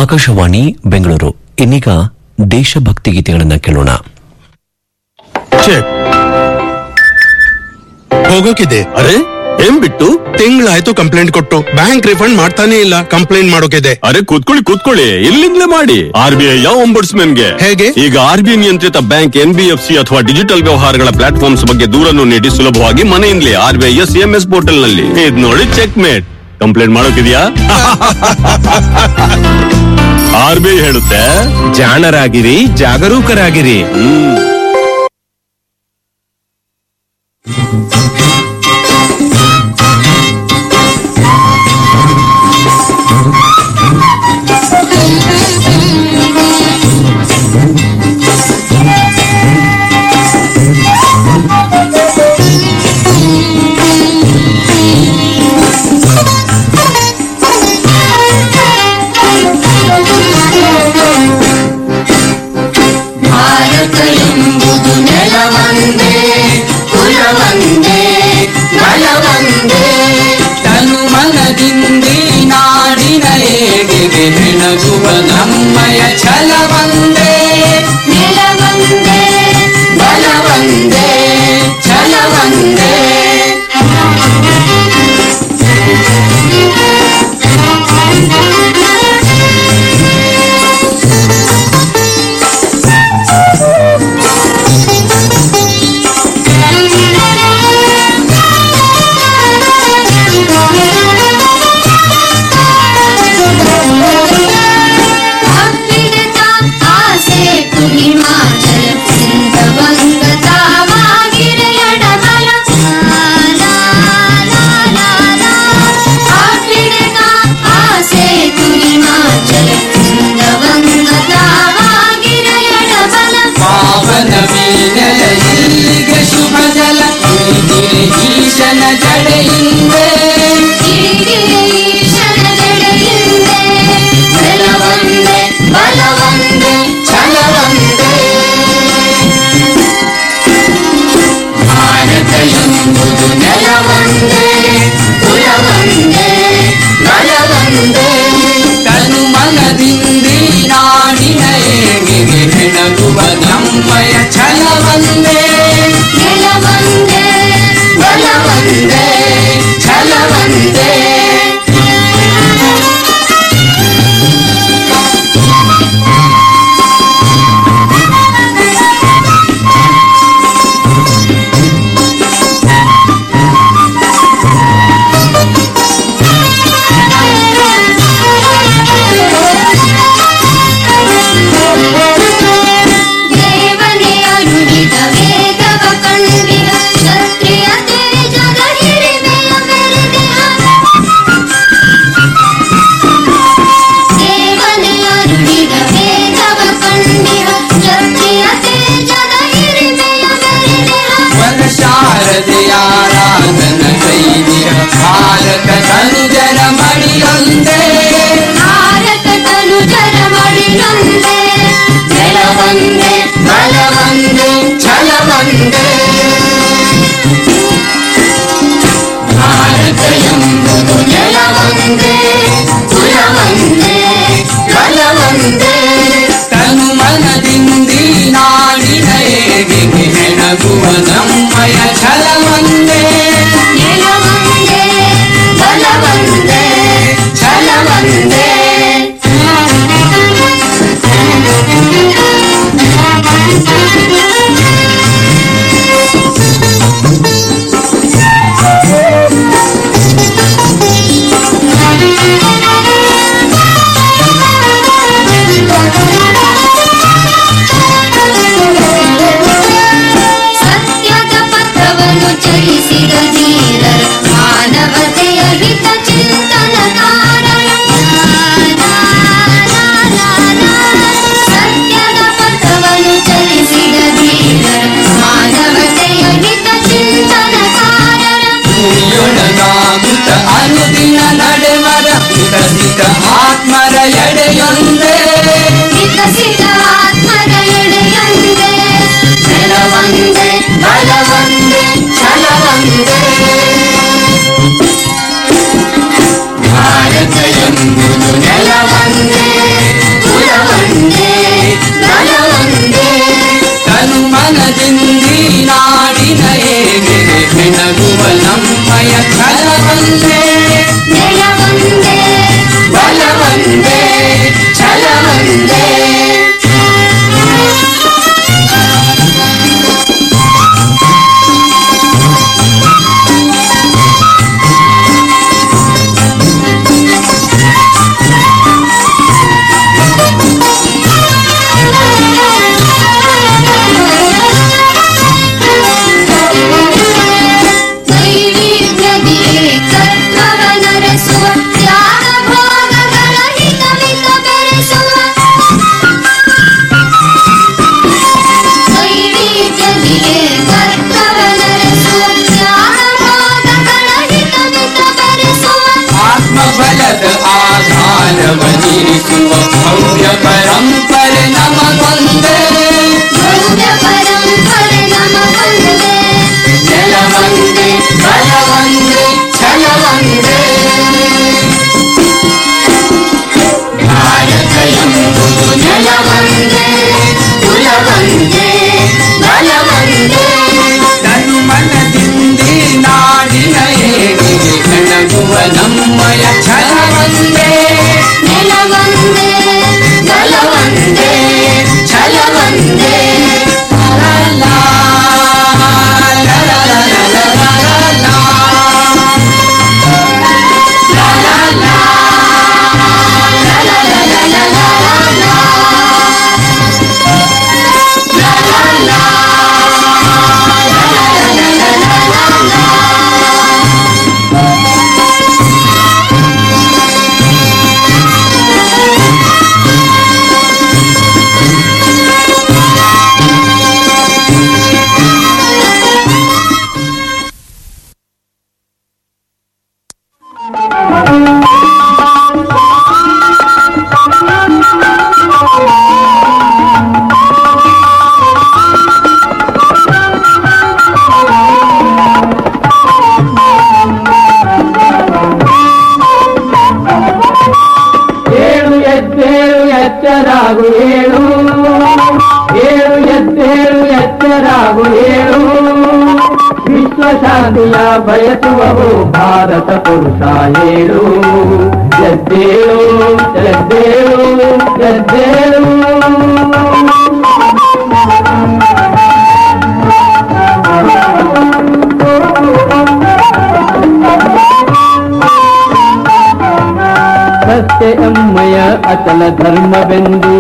ಆಕಾಶವಾಣಿ ಬೆಂಗಳೂರು ಇನ್ನೀಗ ದೇಶಭಕ್ತಿ ಗೀತೆಗಳನ್ನ ಕೇಳೋಣ ಚೆಕ್ ಹೋಗೋಕಿದೆ ಅರೆ ಏನ್ ಬಿಟ್ಟು ತಿಂಗಳಾಯ್ತು ಕಂಪ್ಲೇಂಟ್ ಕೊಟ್ಟು ಬ್ಯಾಂಕ್ ರಿಫಂಡ್ ಮಾಡ್ತಾನೆ ಇಲ್ಲ ಕಂಪ್ಲೇಂಟ್ ಮಾಡೋಕಿದೆ ಅರೆ ಕೂತ್ಕೊಳ್ಳಿ ಕೂತ್ಕೊಳ್ಳಿ ಇಲ್ಲಿಂದಲೇ ಮಾಡಿ ಆರ್ ಬಿ ಐ ಗೆ ಹೇಗೆ? ಈಗ ಆರ್ ಬಿ ಐ ನಿಯಂತ್ರಿತ bank N B F C ಅಥವಾ ಡಿಜಿಟಲ್ ವ್ಯವಹಾರಗಳ ಪ್ಲಾಟ್ಫಾರ್ಮ್ಸ್ ಬಗ್ಗೆ ದೂರನ್ನು ನೀಡಿ ಸುಲಭವಾಗಿ ಮನೆಯಿಂದಲೇ R B I S M S portal ನಲ್ಲಿ ಇದ್ ನೋಡಿ ಚೆಕ್ ಮೇಟ್ ಕಂಪ್ಲೇಂಟ್ ಮಾಡೋಕಿದ್ಯಾ ಆರ್ ಬಿ ಐ ಹೇಳುತ್ತೆ ಜಾಣರಾಗಿರಿ ಜಾಗರೂಕರಾಗಿರಿ ಭಾರತ ಎಂಬುದು ನೆಲವಂದೇ ಕುಲವಂದೇ ಬಲವಂದೇ ತನು ಮನದಿಂದೇ ನಾಡಿನ ಏಳಿಗೆ ಹೆಣಗುವ ನಮ್ಮಯ ಛಲವಂದೇ ನೆಲವಂದೇ ಬಲವಂದೇ ಛಲವಂದೇ ಅಪ್ಪಿಡತ ಆಸೆ ಹಿಮಾಚಲ ಸಿಂಧ ಬಂಗ ತಾವಾಗಿರೆಯಡಬಲ ಅಪ್ಪಿಡತ ಆಸೆ ಹಿಮಾಚಲ ಸಿಂಧ ಬಂಗ ತಾವಾಗಿರೆಯಡಬಲ ಪಾವನ ಮೀನಲ ಇಲ್ಲಿಗೆ ಶುಭ ಜಲ ಇಳಿದಿರೆ ಈಶನ ಜಡೆಯಿಂದೆ ಇಳಿದಿರೆ ಈಶನ ಜಡೆಯಿಂದೆ ಬಲವಂದೆ ಬಲವಂದೆ ಛಲವಂದೆ ಭಾರತ ಎಂಬುದು ನೆಲವಂದೇ ಕುಲವಂದೇ ಬಲವಂದೇ ತನು ಮನದಿಂದೇ ನಾಡಿನ ಏಳಿಗೆ ಹೆಣಗುವ ನಮ್ಮಯ ಛಲವಂದೇ ನೆಲವಂದೇ ಬಲವಂದೇ ಛಲವಂದೇ ದೇವನೇ ಅನುಡಿದ ವೇದವ ಕಂಡಿಹ ಕ್ಷತ್ರಿಯ ತೇಜದ ಹಿರಿಮೆಯ ಮೆರೆದಿಹ ದೇವನೇ ಅನುಡಿದ ವೇದವ ಕಂಡಿಹ ಕ್ಷತ್ರಿಯ ತೇಜದ ಹಿರಿಮೆಯ ಮೆರೆದಿಹ ವನ ಶಾರದೆಯಾರಾಧನ ಕೈದಿಹ ಭಾರತ ತನುಜರ ಮಡಿಯೊಂದೇ ಭಾರತ ತನುಜರ ಮಡಿಯೊಂದೇ ನೆಲವಂದೇ ಬಲವಂದೇ ಛಲವಂದೇ ಭಾರತ ಎಂಬುದು ನೆಲವಂದೇ ಕುಲವಂದೇ ಬಲವಂದೇ ತನು ಮನದಿಂದೀ ನಾಡಿನ ಏಳಿಗೆ ಹೆಣಗುವ ನಮ್ಮಯ ಛಲವಂದೇ ನೆಲವಂದೇ ಬಲವಂದೇ ಛಲವಂದೇ ಸತ್ಯದ ಪಥವನ್ನು ಚಲಿಸಿದ ಧೀರರ ಮಾನವತೆಯ ಹಿತ ಚಿಂತನ ಸತ್ಯದ ಪಥವನ್ನು ಚಲಿಸಿದ ಧೀರರ ಮಾನವತೆಯ ಹಿತ ಚಿಂತನಕಾರರ ಭೂಮಿಯೊಳಗಾಗುತ್ತ ಅನುದಿನ ನಡೆಮರ ವಿಕಸಿತ ಆತ್ಮರ ಎಡೆಯೊಂದೇ ವಿಕಸಿತ ಆತ್ಮರ ಎಡೆಯೊಂದೇ ನೆಲವಂದೇ ಬಲವಂದೇ ಛಲವಂದೇ ಮನದಿಂದಿ ನಾಡಿನ ಹೇಗೆ ಬೆಳಗುವ ನಮ್ಮಯ ಛಲವಂದೇ ನೆಲವಂದೇ ಬಲವಂದೇ ಛಲವಂದೇ ವೈವಿಧ್ಯದಿಯೇ ಕರ್ತವ ನರಸುವ ತ್ಯಾಗ ಭೋಗಗಳ ಹಿತಮಿತ ಬೆರೆಸುವ ವೈವಿಧ್ಯದಿಯೇ ಕರ್ತವ ನರಸುವ ತ್ಯಾಗ ಭೋಗಗಳ ಹಿತಮಿತ ಬೆರೆಸುವ ಆತ್ಮಬಲದ ಆಧಾರವನಿರಿಸುವ ಭವ್ಯ ಪರಂಪರೆ ನಮಗೊಂದೇ ಭವ್ಯ ಪರಂಪರೆ ನಮಗೊಂದೇ ನೆಲವಂದೇ ಬಲವಂದೇ ಛಲವಂದೇ ಭಾರತ ಎಂಬುದು ನೆಲವಂದೇ ಕುಲವಂದೇ ಬಲವಂದೇ ತನು ಮನದಿಂದಿ ನಾಡಿನ ಏಳಿಗೆ ಬೆಳಗುವ ನಮ್ಮಯ ಛಲವಂದೇ ನೆಲವಂದೇ ಬಲವಂದೇ ಛಲವಂದೇ ಲಾ ಲಾ ಲಾ ಲಾ ಲಾ ಲಾ ಲಾ ಲಾ ಏಳು ಎದ್ದೇಳು ಎಚ್ಚರಾಗು ಏಳು ಏಳು ಎದ್ದೇಳು ಎಚ್ಚರಾಗು ಏಳು ವಿಶ್ವಶಾಂತಿಯ ಬಯಸುವವು ಭಾರತ ಪುರುಷ ಏಳು ಎದ್ದೇಳು ಎದ್ದೇಳು ಎದ್ದೇಳು ಸತ್ಯ ಎಮ್ಮಯ ಅಚಲ ಧರ್ಮವೆಂದು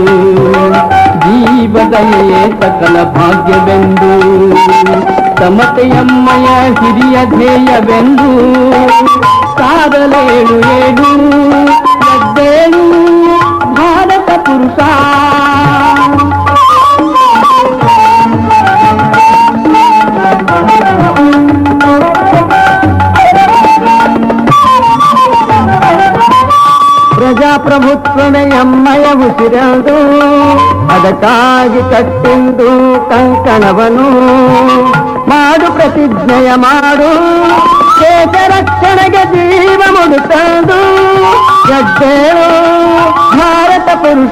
ಜೀವದಯೇ ಸಕಲ ಭಾಗ್ಯವೆಂದು ಸಮತೆಯಮ್ಮಯ ಹಿರಿಯ ಧ್ಯೇಯವೆಂದು ಸಾರಲೇಳು ಏಳು ಎದ್ದೇಳು ಭಾರತ ಪುರುಷ ಪ್ರಜಾಪ್ರಭುತ್ವದ ಎಮ್ಮಯ ಉಸಿರದು ಅದಕ್ಕಾಗಿ ಕಟ್ಟಿಂದು ಕಂಕಣವನು ಮಾಡು ಪ್ರತಿಜ್ಞೆಯ ಮಾಡು ದೇಶ ರಕ್ಷಣೆಗೆ ಜೀವ ಮುಡುತ್ತದು ಎದ್ದೇಳು ಭಾರತ ಪುರುಷ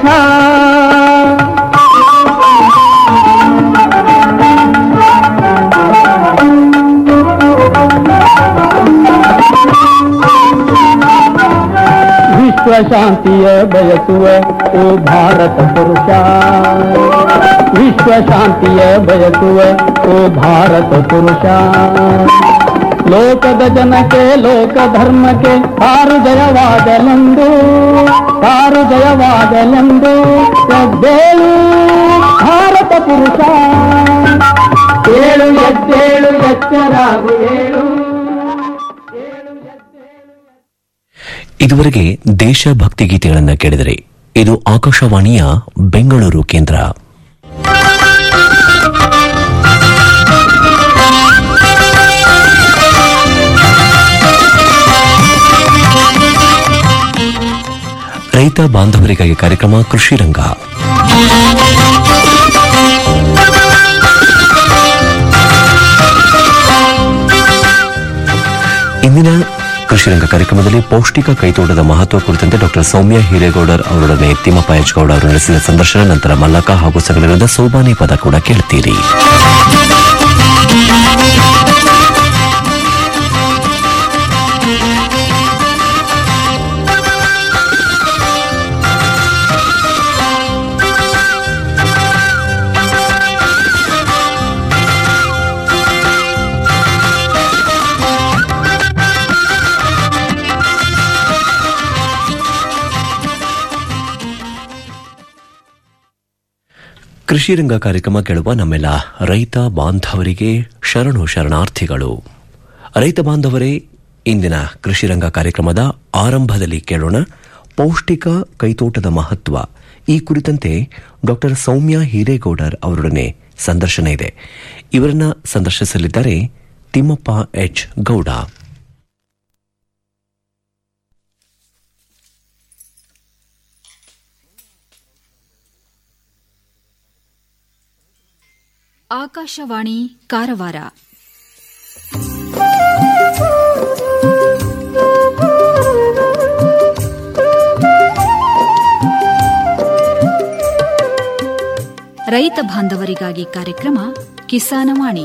ವಿಶ್ವ ಶಾಂತಿಯ ಬಯಸುವ ಓ ಭಾರತ ಪುರುಷ ವಿಶ್ವ ಶಾಂತಿಯ ಬಯಸುವ ಓ ಭಾರತ ಪುರುಷ ಲೋಕದ ಜನಕ್ಕೆ ಲೋಕ ಧರ್ಮಕ್ಕೆ ಆರು ಜಯವಾಗಲೆಂದು ಆರು ಜಯವಾಗಲೆಂದು ಎದ್ದೇಳು ಭಾರತ ಪುರುಷ ಏಳು ಎದ್ದೇಳು ಎಚ್ಚರಾಗು ಏಳು ಇದುವರೆಗೆ ದೇಶಭಕ್ತಿ ಗೀತೆಗಳನ್ನು ಕೇಳಿದರೆ ಇದು ಆಕಾಶವಾಣಿಯ ಬೆಂಗಳೂರು ಕೇಂದ್ರ ರೈತ ಬಾಂಧವರಿಗಾಗಿ ಕಾರ್ಯಕ್ರಮ ಕೃಷಿ ರಂಗ ಇಂದಿನ ಕೃಷಿ ರಂಗ ಕಾರ್ಯಕ್ರಮದಲ್ಲಿ ಪೌಷ್ಟಿಕ ಕೈತೋಟದ ಮಹತ್ವ ಕುರಿತಂತೆ ಡಾಕ್ಟರ್ ಸೌಮ್ಯ ಹಿರೇಗೌಡರ್ ಅವರೊಡನೆ ತಿಮ್ಮಪ್ಪ ಎಚ್ಗೌಡ ಅವರು ನಡೆಸಿದ ಸಂದರ್ಶನ ನಂತರ ಮಲ್ಲಕ ಹಾಗೂ ಸಂಗಡದ ಸೋಬಾನೆ ಪದ ಕೂಡ ಕೇಳುತ್ತೀರಿ ಕೃಷಿ ರಂಗ ಕಾರ್ಯಕ್ರಮ ಕೇಳುವ ನಮ್ಮೆಲ್ಲ ರೈತ ಬಾಂಧವರಿಗೆ ಶರಣು ಶರಣಾರ್ಥಿಗಳು ರೈತ ಬಾಂಧವರೇ ಇಂದಿನ ಕೃಷಿ ರಂಗ ಕಾರ್ಯಕ್ರಮದ ಆರಂಭದಲ್ಲಿ ಕೇಳೋಣ ಪೌಷ್ಟಿಕ ಕೈತೋಟದ ಮಹತ್ವ ಈ ಕುರಿತಂತೆ ಡಾಕ್ಟರ್ ಸೌಮ್ಯ ಹಿರೇಗೌಡರ್ ಅವರೊಡನೆ ಸಂದರ್ಶನ ಇದೆ ಇವರನ್ನ ಸಂದರ್ಶಿಸಲಿದ್ದಾರೆ ತಿಮ್ಮಪ್ಪ ಎಚ್ ಗೌಡ ಆಕಾಶವಾಣಿ ಕಾರವಾರ ರೈತ ಬಾಂಧವರಿಗಾಗಿ ಕಾರ್ಯಕ್ರಮ ಕಿಸಾನವಾಣಿ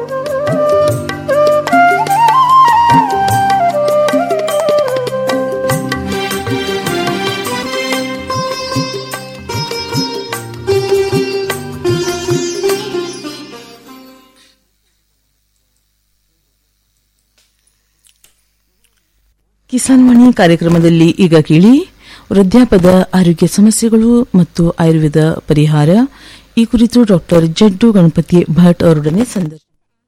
ಕಿಸಾನ್ ವಾಣಿ ಕಾರ್ಯಕ್ರಮದಲ್ಲಿ ಈಗ ಕೇಳಿ ವೃದ್ಧಾಪದ ಆರೋಗ್ಯ ಸಮಸ್ಯೆಗಳು ಮತ್ತು ಆಯುರ್ವೇದ ಪರಿಹಾರ ಈ ಕುರಿತು ಡಾಕ್ಟರ್ ಜಡ್ಡು ಗಣಪತಿ ಭಟ್ ಅವರೊಡನೆ ಸಂದರ್ಶನ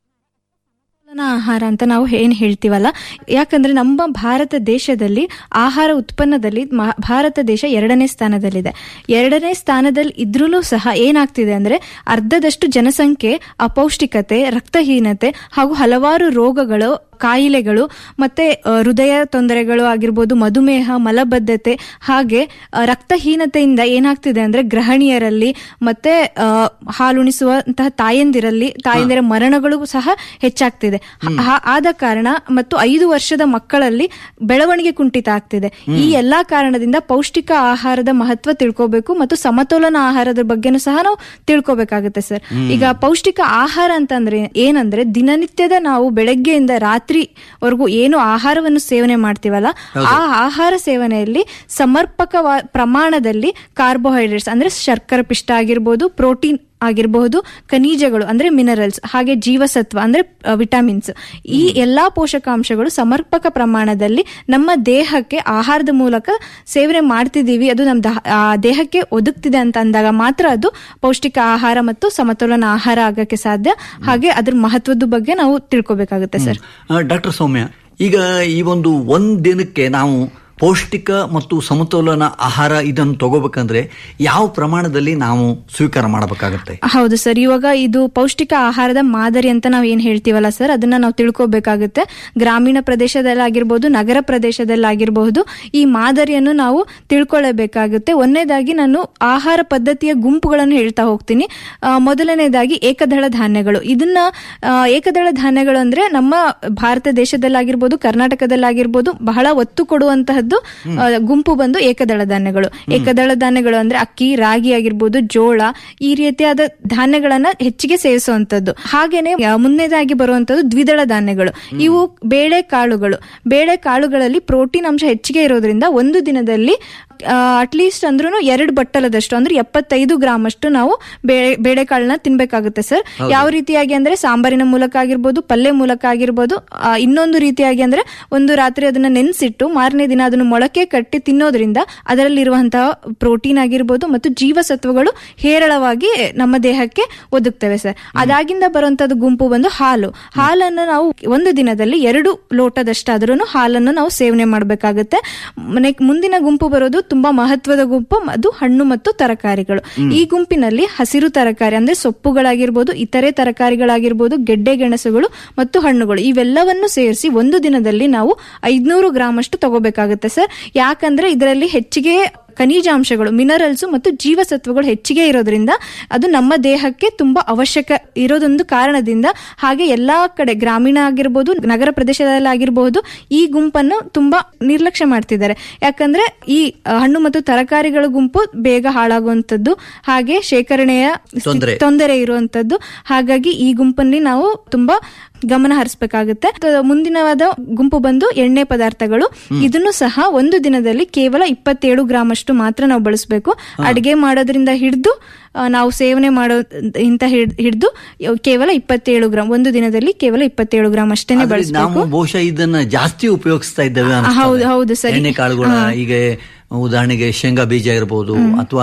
ಸಮತೋಲನ ಆಹಾರ ಅಂತ ನಾವು ಏನ್ ಹೇಳ್ತೀವಲ್ಲ ಯಾಕಂದ್ರೆ ನಮ್ಮ ಭಾರತ ದೇಶದಲ್ಲಿ ಆಹಾರ ಉತ್ಪನ್ನದಲ್ಲಿ ಮ- ಭಾರತ ದೇಶ ಎರಡನೇ ಸ್ಥಾನದಲ್ಲಿದೆ ಎರಡನೇ ಸ್ಥಾನದಲ್ಲಿ ಇದ್ರೂ ಸಹ ಏನಾಗ್ತಿದೆ ಅಂದ್ರೆ ಅರ್ಧದಷ್ಟು ಜನಸಂಖ್ಯೆ ಅಪೌಷ್ಟಿಕತೆ ರಕ್ತಹೀನತೆ ಹಾಗೂ ಹಲವಾರು ರೋಗಗಳು ಕಾಯಿಲೆಗಳು ಮತ್ತೆ ಆ, ಹೃದಯ ತೊಂದರೆಗಳು ಆಗಿರ್ಬೋದು ಮಧುಮೇಹ ಮಲಬದ್ಧತೆ ಹಾಗೆ ಆ, ರಕ್ತಹೀನತೆಯಿಂದ ಏನಾಗ್ತಿದೆ ಅಂದ್ರೆ ಗೃಹಿಣಿಯರಲ್ಲಿ ಮತ್ತೆ ಆ, ಹಾಲುಣಿಸುವಂತಹ ತಾಯಂದಿರಲ್ಲಿ ತಾಯಂದಿರ ಮರಣಗಳು ಸಹ ಹೆಚ್ಚಾಗ್ತಿದೆ ಹ- ಆದ ಕಾರಣ ಮತ್ತು ಐದು ವರ್ಷದ ಮಕ್ಕಳಲ್ಲಿ ಬೆಳವಣಿಗೆ ಕುಂಠಿತ ಆಗ್ತಿದೆ ಈ ಎಲ್ಲಾ ಕಾರಣದಿಂದ ಪೌಷ್ಟಿಕ ಆಹಾರದ ಮಹತ್ವ ತಿಳ್ಕೋಬೇಕು ಮತ್ತು ಸಮತೋಲನ ಆಹಾರದ ಬಗ್ಗೆನೂ ಸಹ ನಾವು ತಿಳ್ಕೋಬೇಕಾಗುತ್ತೆ ಸರ್ ಈಗ ಪೌಷ್ಟಿಕ ಆಹಾರ ಅಂತಂದ್ರೆ ಏನಂದ್ರೆ ದಿನನಿತ್ಯದ ನಾವು ಬೆಳಗ್ಗೆಯಿಂದ ರಾತ್ರಿವರೆಗೂ ಏನು ಆಹಾರವನ್ನು ಸೇವನೆ ಮಾಡ್ತೀವಲ್ಲ ಆ ಆಹಾರ ಸೇವನೆಯಲ್ಲಿ ಸಮರ್ಪಕ ಪ್ರಮಾಣದಲ್ಲಿ ಕಾರ್ಬೋಹೈಡ್ರೇಟ್ಸ್ ಅಂದ್ರೆ ಶರ್ಕರ ಪಿಷ್ಟ ಆಗಿರ್ಬೋದು ಪ್ರೋಟೀನ್ ಆಗಿರಬಹುದು ಖನಿಜಗಳು ಅಂದ್ರೆ ಮಿನರಲ್ಸ್ ಹಾಗೆ ಜೀವಸತ್ವ ಅಂದ್ರೆ ವಿಟಮಿನ್ಸ್ ಈ ಎಲ್ಲಾ ಪೋಷಕಾಂಶಗಳು ಸಮರ್ಪಕ ಪ್ರಮಾಣದಲ್ಲಿ ನಮ್ಮ ದೇಹಕ್ಕೆ ಆಹಾರದ ಮೂಲಕ ಸೇವನೆ ಮಾಡ್ತಿದೀವಿ ಅದು ನಮ್ಮ ದಹ- ಆ ದೇಹಕ್ಕೆ ಒದಗ್ತಿದೆ ಅಂತ ಅಂದಾಗ ಮಾತ್ರ ಅದು ಪೌಷ್ಟಿಕ ಆಹಾರ ಮತ್ತು ಸಮತೋಲನ ಆಹಾರ ಆಗಕ್ಕೆ ಸಾಧ್ಯ ಹಾಗೆ ಅದ್ರ ಮಹತ್ವದ ಬಗ್ಗೆ ನಾವು ತಿಳ್ಕೊಬೇಕಾಗುತ್ತೆ ಸರ್ ಡಾಕ್ಟರ್ ಸೌಮ್ಯ ಈಗ ಈ ಒಂದು ಒಂದ್ ದಿನಕ್ಕೆ ನಾವು ಪೌಷ್ಟಿಕ ಮತ್ತು ಸಮತೋಲನ ಆಹಾರ ಇದನ್ನು ತಗೋಬೇಕಂದ್ರೆ ಯಾವ ಪ್ರಮಾಣದಲ್ಲಿ ನಾವು ಸ್ವೀಕಾರ ಮಾಡಬೇಕಾಗತ್ತೆ ಹೌದು ಸರ್ ಇವಾಗ ಇದು ಪೌಷ್ಟಿಕ ಆಹಾರದ ಮಾದರಿ ಅಂತ ನಾವು ಏನ್ ಹೇಳ್ತೀವಲ್ಲ ಸರ್ ಅದನ್ನ ನಾವು ತಿಳ್ಕೊಬೇಕಾಗುತ್ತೆ ಗ್ರಾಮೀಣ ಪ್ರದೇಶದಲ್ಲಾಗಿರ್ಬೋದು ನಗರ ಪ್ರದೇಶದಲ್ಲಾಗಿರಬಹುದು ಈ ಮಾದರಿಯನ್ನು ನಾವು ತಿಳ್ಕೊಳ್ಳೇಬೇಕಾಗುತ್ತೆ ಒಂದನೇದಾಗಿ ನಾನು ಆಹಾರ ಪದ್ಧತಿಯ ಗುಂಪುಗಳನ್ನು ಹೇಳ್ತಾ ಹೋಗ್ತೀನಿ ಆ, ಮೊದಲನೇದಾಗಿ ಏಕದಳ ಧಾನ್ಯಗಳು ಇದನ್ನ ಆ, ಏಕದಳ ಧಾನ್ಯಗಳು ಅಂದ್ರೆ ನಮ್ಮ ಭಾರತ ದೇಶದಲ್ಲಾಗಿರ್ಬೋದು ಕರ್ನಾಟಕದಲ್ಲಾಗಿರ್ಬೋದು ಬಹಳ ಒತ್ತು ಕೊಡುವಂತಹದ್ದು ಆ, ಗುಂಪು ಬಂದು ಏಕದಳ ಧಾನ್ಯಗಳು ಏಕದಳ ಧಾನ್ಯಗಳು ಅಂದ್ರೆ ಅಕ್ಕಿ ರಾಗಿ ಆಗಿರ್ಬೋದು ಜೋಳ ಈ ರೀತಿಯಾದ ಧಾನ್ಯಗಳನ್ನ ಹೆಚ್ಚಿಗೆ ಸೇವಿಸುವಂತದ್ದು ಹಾಗೇನೆ ಆ, ಮುಂದನೇದಾಗಿ ಬರುವಂತದ್ದು ದ್ವಿದಳ ಧಾನ್ಯಗಳು ಇವು ಬೇಳೆ ಕಾಳುಗಳು ಬೇಳೆ ಕಾಳುಗಳಲ್ಲಿ ಪ್ರೋಟೀನ್ ಅಂಶ ಹೆಚ್ಚಿಗೆ ಇರೋದ್ರಿಂದ ಒಂದು ದಿನದಲ್ಲಿ ಅಟ್ಲೀಸ್ಟ್ ಅಂದ್ರೂ ಎರಡು ಬಟ್ಟಲದಷ್ಟು ಅಂದ್ರೆ ಎಪ್ಪತ್ತೈದು ಗ್ರಾಮ್ ಅಷ್ಟು ನಾವು ಬೇಳೆ ಬೇಳೆಕಾಳನ್ನ ತಿನ್ಬೇಕಾಗುತ್ತೆ ಸರ್ ಯಾವ ರೀತಿಯಾಗಿ ಅಂದ್ರೆ ಸಾಂಬಾರಿನ ಮೂಲಕ ಆಗಿರ್ಬೋದು ಪಲ್ಯ ಮೂಲಕ ಆಗಿರ್ಬೋದು ಆ, ಇನ್ನೊಂದು ರೀತಿಯಾಗಿ ಅಂದ್ರೆ ಒಂದು ರಾತ್ರಿ ಅದನ್ನ ನೆನೆಸಿಟ್ಟು ಮಾರನೇ ದಿನ ಅದನ್ನು ಮೊಳಕೆ ಕಟ್ಟಿ ತಿನ್ನೋದ್ರಿಂದ ಅದರಲ್ಲಿರುವಂತಹ ಪ್ರೋಟೀನ್ ಆಗಿರ್ಬೋದು ಮತ್ತು ಜೀವಸತ್ವಗಳು ಹೇರಳವಾಗಿ ನಮ್ಮ ದೇಹಕ್ಕೆ ಒದಗ್ತವೆ ಸರ್ ಅದಾಗಿಂದ ಬರುವಂತದ್ದು ಗುಂಪು ಬಂದು ಹಾಲು ಹಾಲನ್ನು ನಾವು ಒಂದು ದಿನದಲ್ಲಿ ಎರಡು ಲೋಟದಷ್ಟಾದ್ರೂ ಹಾಲನ್ನು ನಾವು ಸೇವನೆ ಮಾಡಬೇಕಾಗುತ್ತೆ ನೆಕ್- ಮುಂದಿನ ಗುಂಪು ಬರೋದು ತುಂಬಾ ಮಹತ್ವದ ಗುಂಪು ಅದು ಹಣ್ಣು ಮತ್ತು ತರಕಾರಿಗಳು ಈ ಗುಂಪಿನಲ್ಲಿ ಹಸಿರು ತರಕಾರಿ ಅಂದ್ರೆ ಸೊಪ್ಪುಗಳಾಗಿರ್ಬೋದು ಇತರೆ ತರಕಾರಿಗಳಾಗಿರ್ಬೋದು ಗೆಡ್ಡೆ ಗೆಣಸುಗಳು ಮತ್ತು ಹಣ್ಣುಗಳು ಇವೆಲ್ಲವನ್ನು ಸೇರಿಸಿ ಒಂದು ದಿನದಲ್ಲಿ ನಾವು ಐದ್ನೂರು ಗ್ರಾಮ್ ಅಷ್ಟು ತಗೋಬೇಕಾಗುತ್ತೆ ಸರ್ ಯಾಕಂದ್ರೆ ಇದರಲ್ಲಿ ಹೆಚ್ಚಿಗೆ ಖನಿಜಾಂಶಗಳು ಮಿನರಲ್ಸ್ ಮತ್ತು ಜೀವಸತ್ವಗಳು ಹೆಚ್ಚಿಗೆ ಇರೋದ್ರಿಂದ ಅದು ನಮ್ಮ ದೇಹಕ್ಕೆ ತುಂಬಾ ಅವಶ್ಯಕ ಇರೋದೊಂದು ಕಾರಣದಿಂದ ಹಾಗೆ ಎಲ್ಲಾ ಕಡೆ ಗ್ರಾಮೀಣ ಆಗಿರ್ಬೋದು ನಗರ ಪ್ರದೇಶದಲ್ಲಿ ಆಗಿರಬಹುದು ಈ ಗುಂಪನ್ನು ತುಂಬಾ ನಿರ್ಲಕ್ಷ್ಯ ಮಾಡ್ತಿದ್ದಾರೆ ಯಾಕಂದ್ರೆ ಈ ಆ, ಹಣ್ಣು ಮತ್ತು ತರಕಾರಿಗಳ ಗುಂಪು ಬೇಗ ಹಾಳಾಗುವಂತದ್ದು ಹಾಗೆ ಶೇಖರಣೆಯ ಸ್ಥಿತಿ- ತೊಂದ್ರೆ. ತೊಂದರೆ ಇರುವಂತದ್ದು ಹಾಗಾಗಿ ಈ ಗುಂಪಲ್ಲಿ ನಾವು ತುಂಬಾ ಗಮನ ಹರಿಸಬೇಕಾಗುತ್ತೆ ತ- ಮುಂದಿನವಾದ ಗುಂಪು ಬಂದು ಎಣ್ಣೆ ಪದಾರ್ಥಗಳು ಇದನ್ನು ಸಹ ಒಂದು ದಿನದಲ್ಲಿ ಕೇವಲ ಇಪ್ಪತ್ತೇಳು ಗ್ರಾಮ್ ಅಷ್ಟು ಮಾತ್ರ ನಾವು ಬಳಸಬೇಕು ಅಡಿಗೆ ಮಾಡೋದ್ರಿಂದ ಹಿಡಿದು ನಾವು ಸೇವನೆ ಮಾಡೋ ಇಂತ ಹಿಡಿದು ಕೇವಲ ಇಪ್ಪತ್ತೇಳು ಗ್ರಾಮ್ ಒಂದು ದಿನದಲ್ಲಿ ಕೇವಲ ಇಪ್ಪತ್ತೇಳು ಗ್ರಾಮ್ ಅಷ್ಟೇನೆ ಆದ್ರೆ ಬಳಸಬೇಕು ನಾವು ಬಹುಶಃ ಇದನ್ನ ಜಾಸ್ತಿ ಉಪಯೋಗಿಸ್ತಾ ಇದ್ದೇವೆ ಅನ್ಸ್ತದೆ. ಹೌದು, ಹೌದು, ಸರಿ. ಎಣ್ಣೆ ಕಾಳುಗಳ ಈಗ ಉದಾಹರಣೆಗೆ ಶೇಂಗಾ ಬೀಜ ಇರಬಹುದು ಅಥವಾ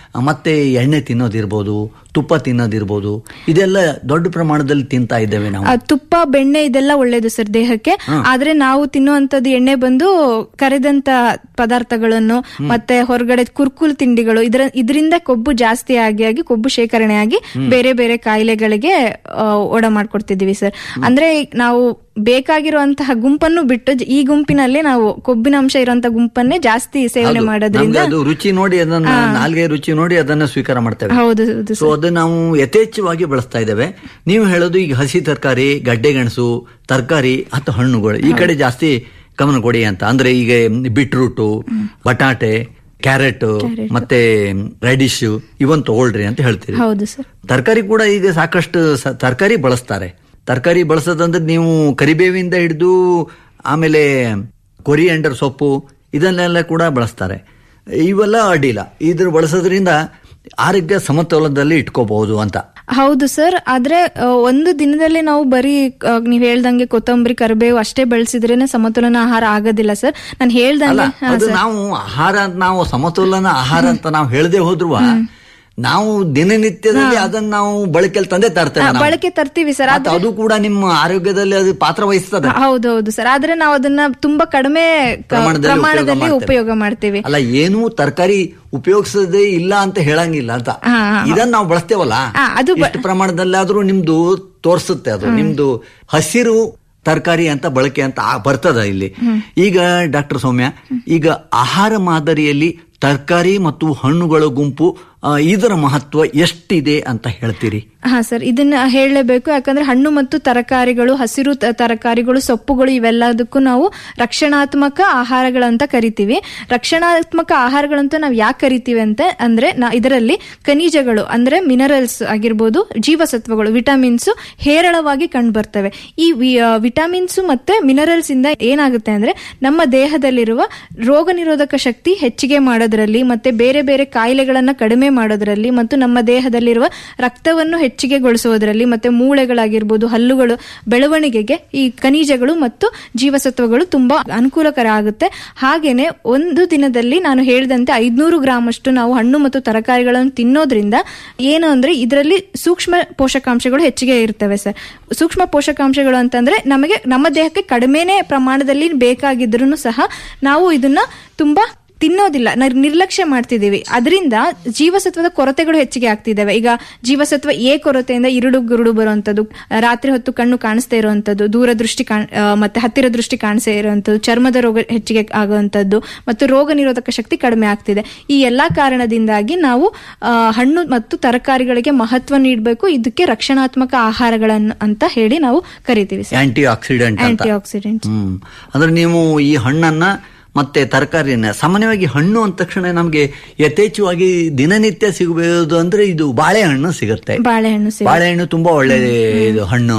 ಮತ್ತೆ ಎಣ್ಣೆ ತಿನ್ನೋದಿರ್ಬೋದು ತುಪ್ಪ ತಿನ್ನೋದಿರ್ಬೋದು ಇದೆಲ್ಲ ದೊಡ್ಡ ಪ್ರಮಾಣದಲ್ಲಿ ತಿಂತಾ ಇದ್ದೇವೆ ನಾವು ಆ, ತುಪ್ಪ ಬೆಣ್ಣೆ ಇದೆಲ್ಲ ಒಳ್ಳೇದು ಸರ್ ದೇಹಕ್ಕೆ ಆದ್ರೆ ನಾವು ತಿನ್ನುವಂತದ್ದು ಎಣ್ಣೆ ಬಂದು ಕರೆದಂತ ಪದಾರ್ಥಗಳನ್ನು ಮತ್ತೆ ಹೊರಗಡೆ ಕುರ್ಕುಲ್ ತಿಂಡಿಗಳು ಇದರ ಇದರಿಂದ ಕೊಬ್ಬು ಜಾಸ್ತಿ ಆಗಿ ಆಗಿ ಕೊಬ್ಬು ಶೇಖರಣೆ ಆಗಿ ಬೇರೆ ಬೇರೆ ಕಾಯಿಲೆಗಳಿಗೆ ಆ, ಒಡ ಮಾಡ್ಕೊಡ್ತಿದೀವಿ ಸರ್ ಅಂದ್ರೆ ನಾವು ಬೇಕಾಗಿರುವಂತಹ ಗುಂಪನ್ನು ಬಿಟ್ಟು ಜ- ಈ ಗುಂಪಿನಲ್ಲಿ ನಾವು ಕೊಬ್ಬಿನ ಅಂಶ ಇರುವಂತಹ ಗುಂಪನ್ನೇ ಜಾಸ್ತಿ ಸೇವನೆ ಹೌದು. ಮಾಡೋದ್ರಿಂದ ನಮ್ಗೆ ಅದು ರುಚಿ ನೋಡಿ ಅದನ್ನ ನಾಲ್ಗೆ ರುಚಿ ನೋಡಿ ಅದನ್ನ ಸ್ವೀಕಾರ ಮಾಡ್ತೇವೆ ಹೌದು ಹೌದು ಸೊ ಅದು ನಾವು ಯಥೇಚ್ಛವಾಗಿ ಬಳಸ್ತಾ ಇದ್ದೇವೆ ನೀವು ಹೇಳೋದು ಈಗ ಹಸಿ ತರಕಾರಿ ಗಡ್ಡೆ ಗೆಣಸು ತರಕಾರಿ ಅಥವಾ ಹಣ್ಣುಗಳು ಈ ಕಡೆ ಜಾಸ್ತಿ ಗಮನ ಕೊಡಿ ಅಂತ ಅಂದ್ರೆ ಈಗ ಬೀಟ್ರೂಟು ಬಟಾಟೆ ಕ್ಯಾರೆಟ್ ಮತ್ತೆ ರೆಡಿಶ್ ಇವನ್ ತಗೊಳ್ರಿ ಅಂತ ಹೇಳ್ತೀರಿ ಹೌದು ಸರ್ ತರಕಾರಿ ಕೂಡ ಈಗ ಸಾಕಷ್ಟು ತರಕಾರಿ ಬಳಸ್ತಾರೆ ತರಕಾರಿ ಬಳಸೋದಂದ್ರೆ ನೀವು ಕರಿಬೇವಿಂದ ಹಿಡಿದು ಆಮೇಲೆ ಕೊರಿಯಂಡರ್ ಸೊಪ್ಪು ಇದನ್ನೆಲ್ಲ ಕೂಡ ಬಳಸ್ತಾರೆ ಇವೆಲ್ಲ ಅಡ್ಡಿಲ್ಲ ಇದ್ರ ಬಳಸೋದ್ರಿಂದ ಆರೋಗ್ಯ ಸಮತೋಲನದಲ್ಲಿ ಇಟ್ಕೋಬಹುದು ಅಂತ ಹೌದು ಸರ್ ಆದ್ರೆ ಆ, ಒಂದು ದಿನದಲ್ಲಿ ನಾವು ಬರೀ ಆ, ನೀವ್ ಹೇಳ್ದಂಗೆ ಕೊತ್ತಂಬರಿ ಕರಿಬೇವು ಅಷ್ಟೇ ಬೆಳೆಸಿದ್ರೇನೆ ಸಮತೋಲನ ಆಹಾರ ಆಗೋದಿಲ್ಲ ಸರ್ ನಾನು ಅಲ್ಲ ಹೇಳ್ದಂಗೆ ಹಾ, ಅದು ಸರ್. ನಾವು ಆಹಾರ ಅಂತ ನಾವು ಸಮತೋಲನ ಆಹಾರ ಅಂತ ನಾವು ಹೇಳದೆ ಹೋದ್ರು ನಾವು ದಿನನಿತ್ಯದಲ್ಲಿ ಅದನ್ನ ನಾವು ಬಳಕೆಯಲ್ಲಿ ತಂದೆ ತರ್ತೇವೆ ಹಾ, ನಾವು. ಬಳಕೆ ತರ್ತೀವಿ ಸರ್ ಮತ್ತೆ ಅದು ಕೂಡ ನಿಮ್ಮ ಆರೋಗ್ಯದಲ್ಲಿ ಅದು ಪಾತ್ರ ವಹಿಸ್ತದೆ ಹೌದೌದು ಸರ್ ಆದ್ರೆ ನಾವು ಅದನ್ನ ತುಂಬಾ ಕಡಿಮೆ ಕ- ಪ್ರಮಾಣದಲ್ಲಿ ಉಪಯೋಗ ಪ್ರಮಾಣದಲ್ಲಿ ಮಾಡ್ತೇವೆ. ಉಪಯೋಗ ಮಾಡ್ತೀವಿ ಅಲ್ಲ ಏನೂ ತರಕಾರಿ ಉಪಯೋಗಿಸದೇ ಇಲ್ಲ ಅಂತ ಹೇಳಂಗಿಲ್ಲ ಅಂತ ಹಾ, ಹಾ. ಇದನ್ನ ನಾವು ಬಳಸ್ತೇವಲ್ಲ ಹಾ, ಅದು ಬ- ಎಷ್ಟು ಪ್ರಮಾಣದಲ್ಲಾದ್ರೂ ನಿಮ್ದು ತೋರಿಸುತ್ತೆ ಅದು ನಿಮ್ದು ಹಸಿರು ತರಕಾರಿ ಅಂತ ಬಳಕೆ ಅಂತ ಆ- ಬರ್ತದ ಇಲ್ಲಿ ಈಗ ಡಾಕ್ಟರ್ ಸೌಮ್ಯ ಈಗ ಆಹಾರ ಮಾದರಿಯಲ್ಲಿ ತರಕಾರಿ ಮತ್ತು ಹಣ್ಣುಗಳ ಗುಂಪು ಆ, ಇದರ ಮಹತ್ವ ಎಷ್ಟಿದೆ ಅಂತ ಹೇಳ್ತೀರಿ ಹಾ ಸರ್ ಇದನ್ನ ಹೇಳಲೇಬೇಕು ಯಾಕಂದ್ರೆ ಹಣ್ಣು ಮತ್ತು ತರಕಾರಿಗಳು ಹಸಿರು ತ- ತರಕಾರಿಗಳು ಸೊಪ್ಪುಗಳು ಇವೆಲ್ಲದಕ್ಕೂ ನಾವು ರಕ್ಷಣಾತ್ಮಕ ಆಹಾರಗಳಂತ ಕರಿತೀವಿ ರಕ್ಷಣಾತ್ಮಕ ಆಹಾರಗಳಂತ ನಾವು ಯಾಕೆ ಕರಿತೀವಿ ಅಂತ ಅಂದ್ರೆ ನಾ- ಇದರಲ್ಲಿ ಖನಿಜಗಳು ಅಂದ್ರೆ ಮಿನರಲ್ಸ್ ಆಗಿರ್ಬೋದು ಜೀವಸತ್ವಗಳು ವಿಟಮಿನ್ಸ್ ಹೇರಳವಾಗಿ ಕಂಡು ಬರ್ತವೆ ಈ ವಿ- ಆ, ವಿಟಮಿನ್ಸ್ ಮತ್ತೆ ಮಿನರಲ್ಸ್ ಇಂದ ಏನಾಗುತ್ತೆ ಅಂದ್ರೆ ನಮ್ಮ ದೇಹದಲ್ಲಿರುವ ರೋಗ ನಿರೋಧಕ ಶಕ್ತಿ ಹೆಚ್ಚಿಗೆ ಮಾಡೋದ್ರಲ್ಲಿ ಮತ್ತೆ ಬೇರೆ ಬೇರೆ ಕಾಯಿಲೆಗಳನ್ನ ಕಡಿಮೆ ಮಾಡೋದ್ರಲ್ಲಿ ಮತ್ತು ನಮ್ಮ ದೇಹದಲ್ಲಿರುವ ರಕ್ತವನ್ನು ಹೆಚ್ಚಿಗೆಗೊಳಿಸುವುದರಲ್ಲಿ ಮತ್ತೆ ಮೂಳೆಗಳಾಗಿರ್ಬೋದು ಹಲ್ಲುಗಳು ಬೆಳವಣಿಗೆಗೆ ಈ ಖನಿಜಗಳು ಮತ್ತು ಜೀವಸತ್ವಗಳು ತುಂಬಾ ಅನುಕೂಲಕರ ಆಗುತ್ತೆ ಹಾಗೇನೆ ಒಂದು ದಿನದಲ್ಲಿ ನಾನು ಹೇಳಿದಂತೆ ಐದ್ನೂರು ಗ್ರಾಮ್ ಅಷ್ಟು ನಾವು ಹಣ್ಣು ಮತ್ತು ತರಕಾರಿಗಳನ್ನು ತಿನ್ನೋದ್ರಿಂದ ಏನು ಅಂದ್ರೆ ಇದರಲ್ಲಿ ಸೂಕ್ಷ್ಮ ಪೋಷಕಾಂಶಗಳು ಹೆಚ್ಚಿಗೆ ಇರ್ತವೆ ಸರ್ ಸೂಕ್ಷ್ಮ ಪೋಷಕಾಂಶಗಳು ಅಂತಂದ್ರೆ ನಮಗೆ ನಮ್ಮ ದೇಹಕ್ಕೆ ಕಡಿಮೆನೇ ಪ್ರಮಾಣದಲ್ಲಿ ಬೇಕಾಗಿದ್ರು ಸಹ ನಾವು ಇದನ್ನ ತುಂಬಾ ತಿನ್ನೋದಿಲ್ಲ ನ- ನಿರ್ಲಕ್ಷ್ಯ ಮಾಡ್ತಿದೀವಿ ಅದರಿಂದ ಜೀವಸತ್ವದ ಕೊರತೆಗಳು ಹೆಚ್ಚಿಗೆ ಆಗ್ತಿದ್ದಾವೆ ಈಗ ಜೀವಸತ್ವ ಎ ಕೊರತೆಯಿಂದ ಇರುಡು ಗುರುಡು ಬರುವಂತದ್ದು ರಾತ್ರಿ ಹೊತ್ತು ಕಣ್ಣು ಕಾಣಿಸ್ತಾ ಇರುವಂತದ್ದು ದೂರದೃಷ್ಟಿ ಕಾಣ್ ಆ, ಮತ್ತೆ ಹತ್ತಿರ ದೃಷ್ಟಿ ಕಾಣಿಸ್ತಾ ಇರುವಂತದ್ದು ಚರ್ಮದ ರೋಗ ಹೆಚ್ಚಿಗೆ ಆಗುವಂತದ್ದು ಮತ್ತು ರೋಗ ನಿರೋಧಕ ಶಕ್ತಿ ಕಡಿಮೆ ಆಗ್ತಿದೆ ಈ ಎಲ್ಲಾ ಕಾರಣದಿಂದಾಗಿ ನಾವು ಆ, ಹಣ್ಣು ಮತ್ತು ತರಕಾರಿಗಳಿಗೆ ಮಹತ್ವ ನೀಡಬೇಕು ಇದಕ್ಕೆ ರಕ್ಷಣಾತ್ಮಕ ಆಹಾರಗಳನ್ನು ಅಂತ ಹೇಳಿ ನಾವು ಕರಿತೀವಿ ಸರ್ ಆಂಟಿ ಆಕ್ಸಿಡೆಂಟ್ ಅಂತ ಆಂಟಿ ಆಕ್ಸಿಡೆಂಟ್ ಹ್ಮ್ ಅಂದ್ರೆ ನೀವು ಈ ಹಣ್ಣನ್ನ ಮತ್ತೆ ತರಕಾರಿಯನ್ನ ಸಾಮಾನ್ಯವಾಗಿ ಹಣ್ಣು ಅಂದ ತಕ್ಷಣ ನಮಗೆ ಯಥೇಚ್ಛವಾಗಿ ದಿನನಿತ್ಯ ಸಿಗಬಹುದು ಅಂದ್ರೆ ಇದು ಬಾಳೆಹಣ್ಣು ಸಿಗುತ್ತೆ ಬಾಳೆಹಣ್ಣು ಸಿಗುತ್ತೆ. ಬಾಳೆಹಣ್ಣು ತುಂಬಾ ಒಳ್ಳೆ ಇದು ಹಣ್ಣು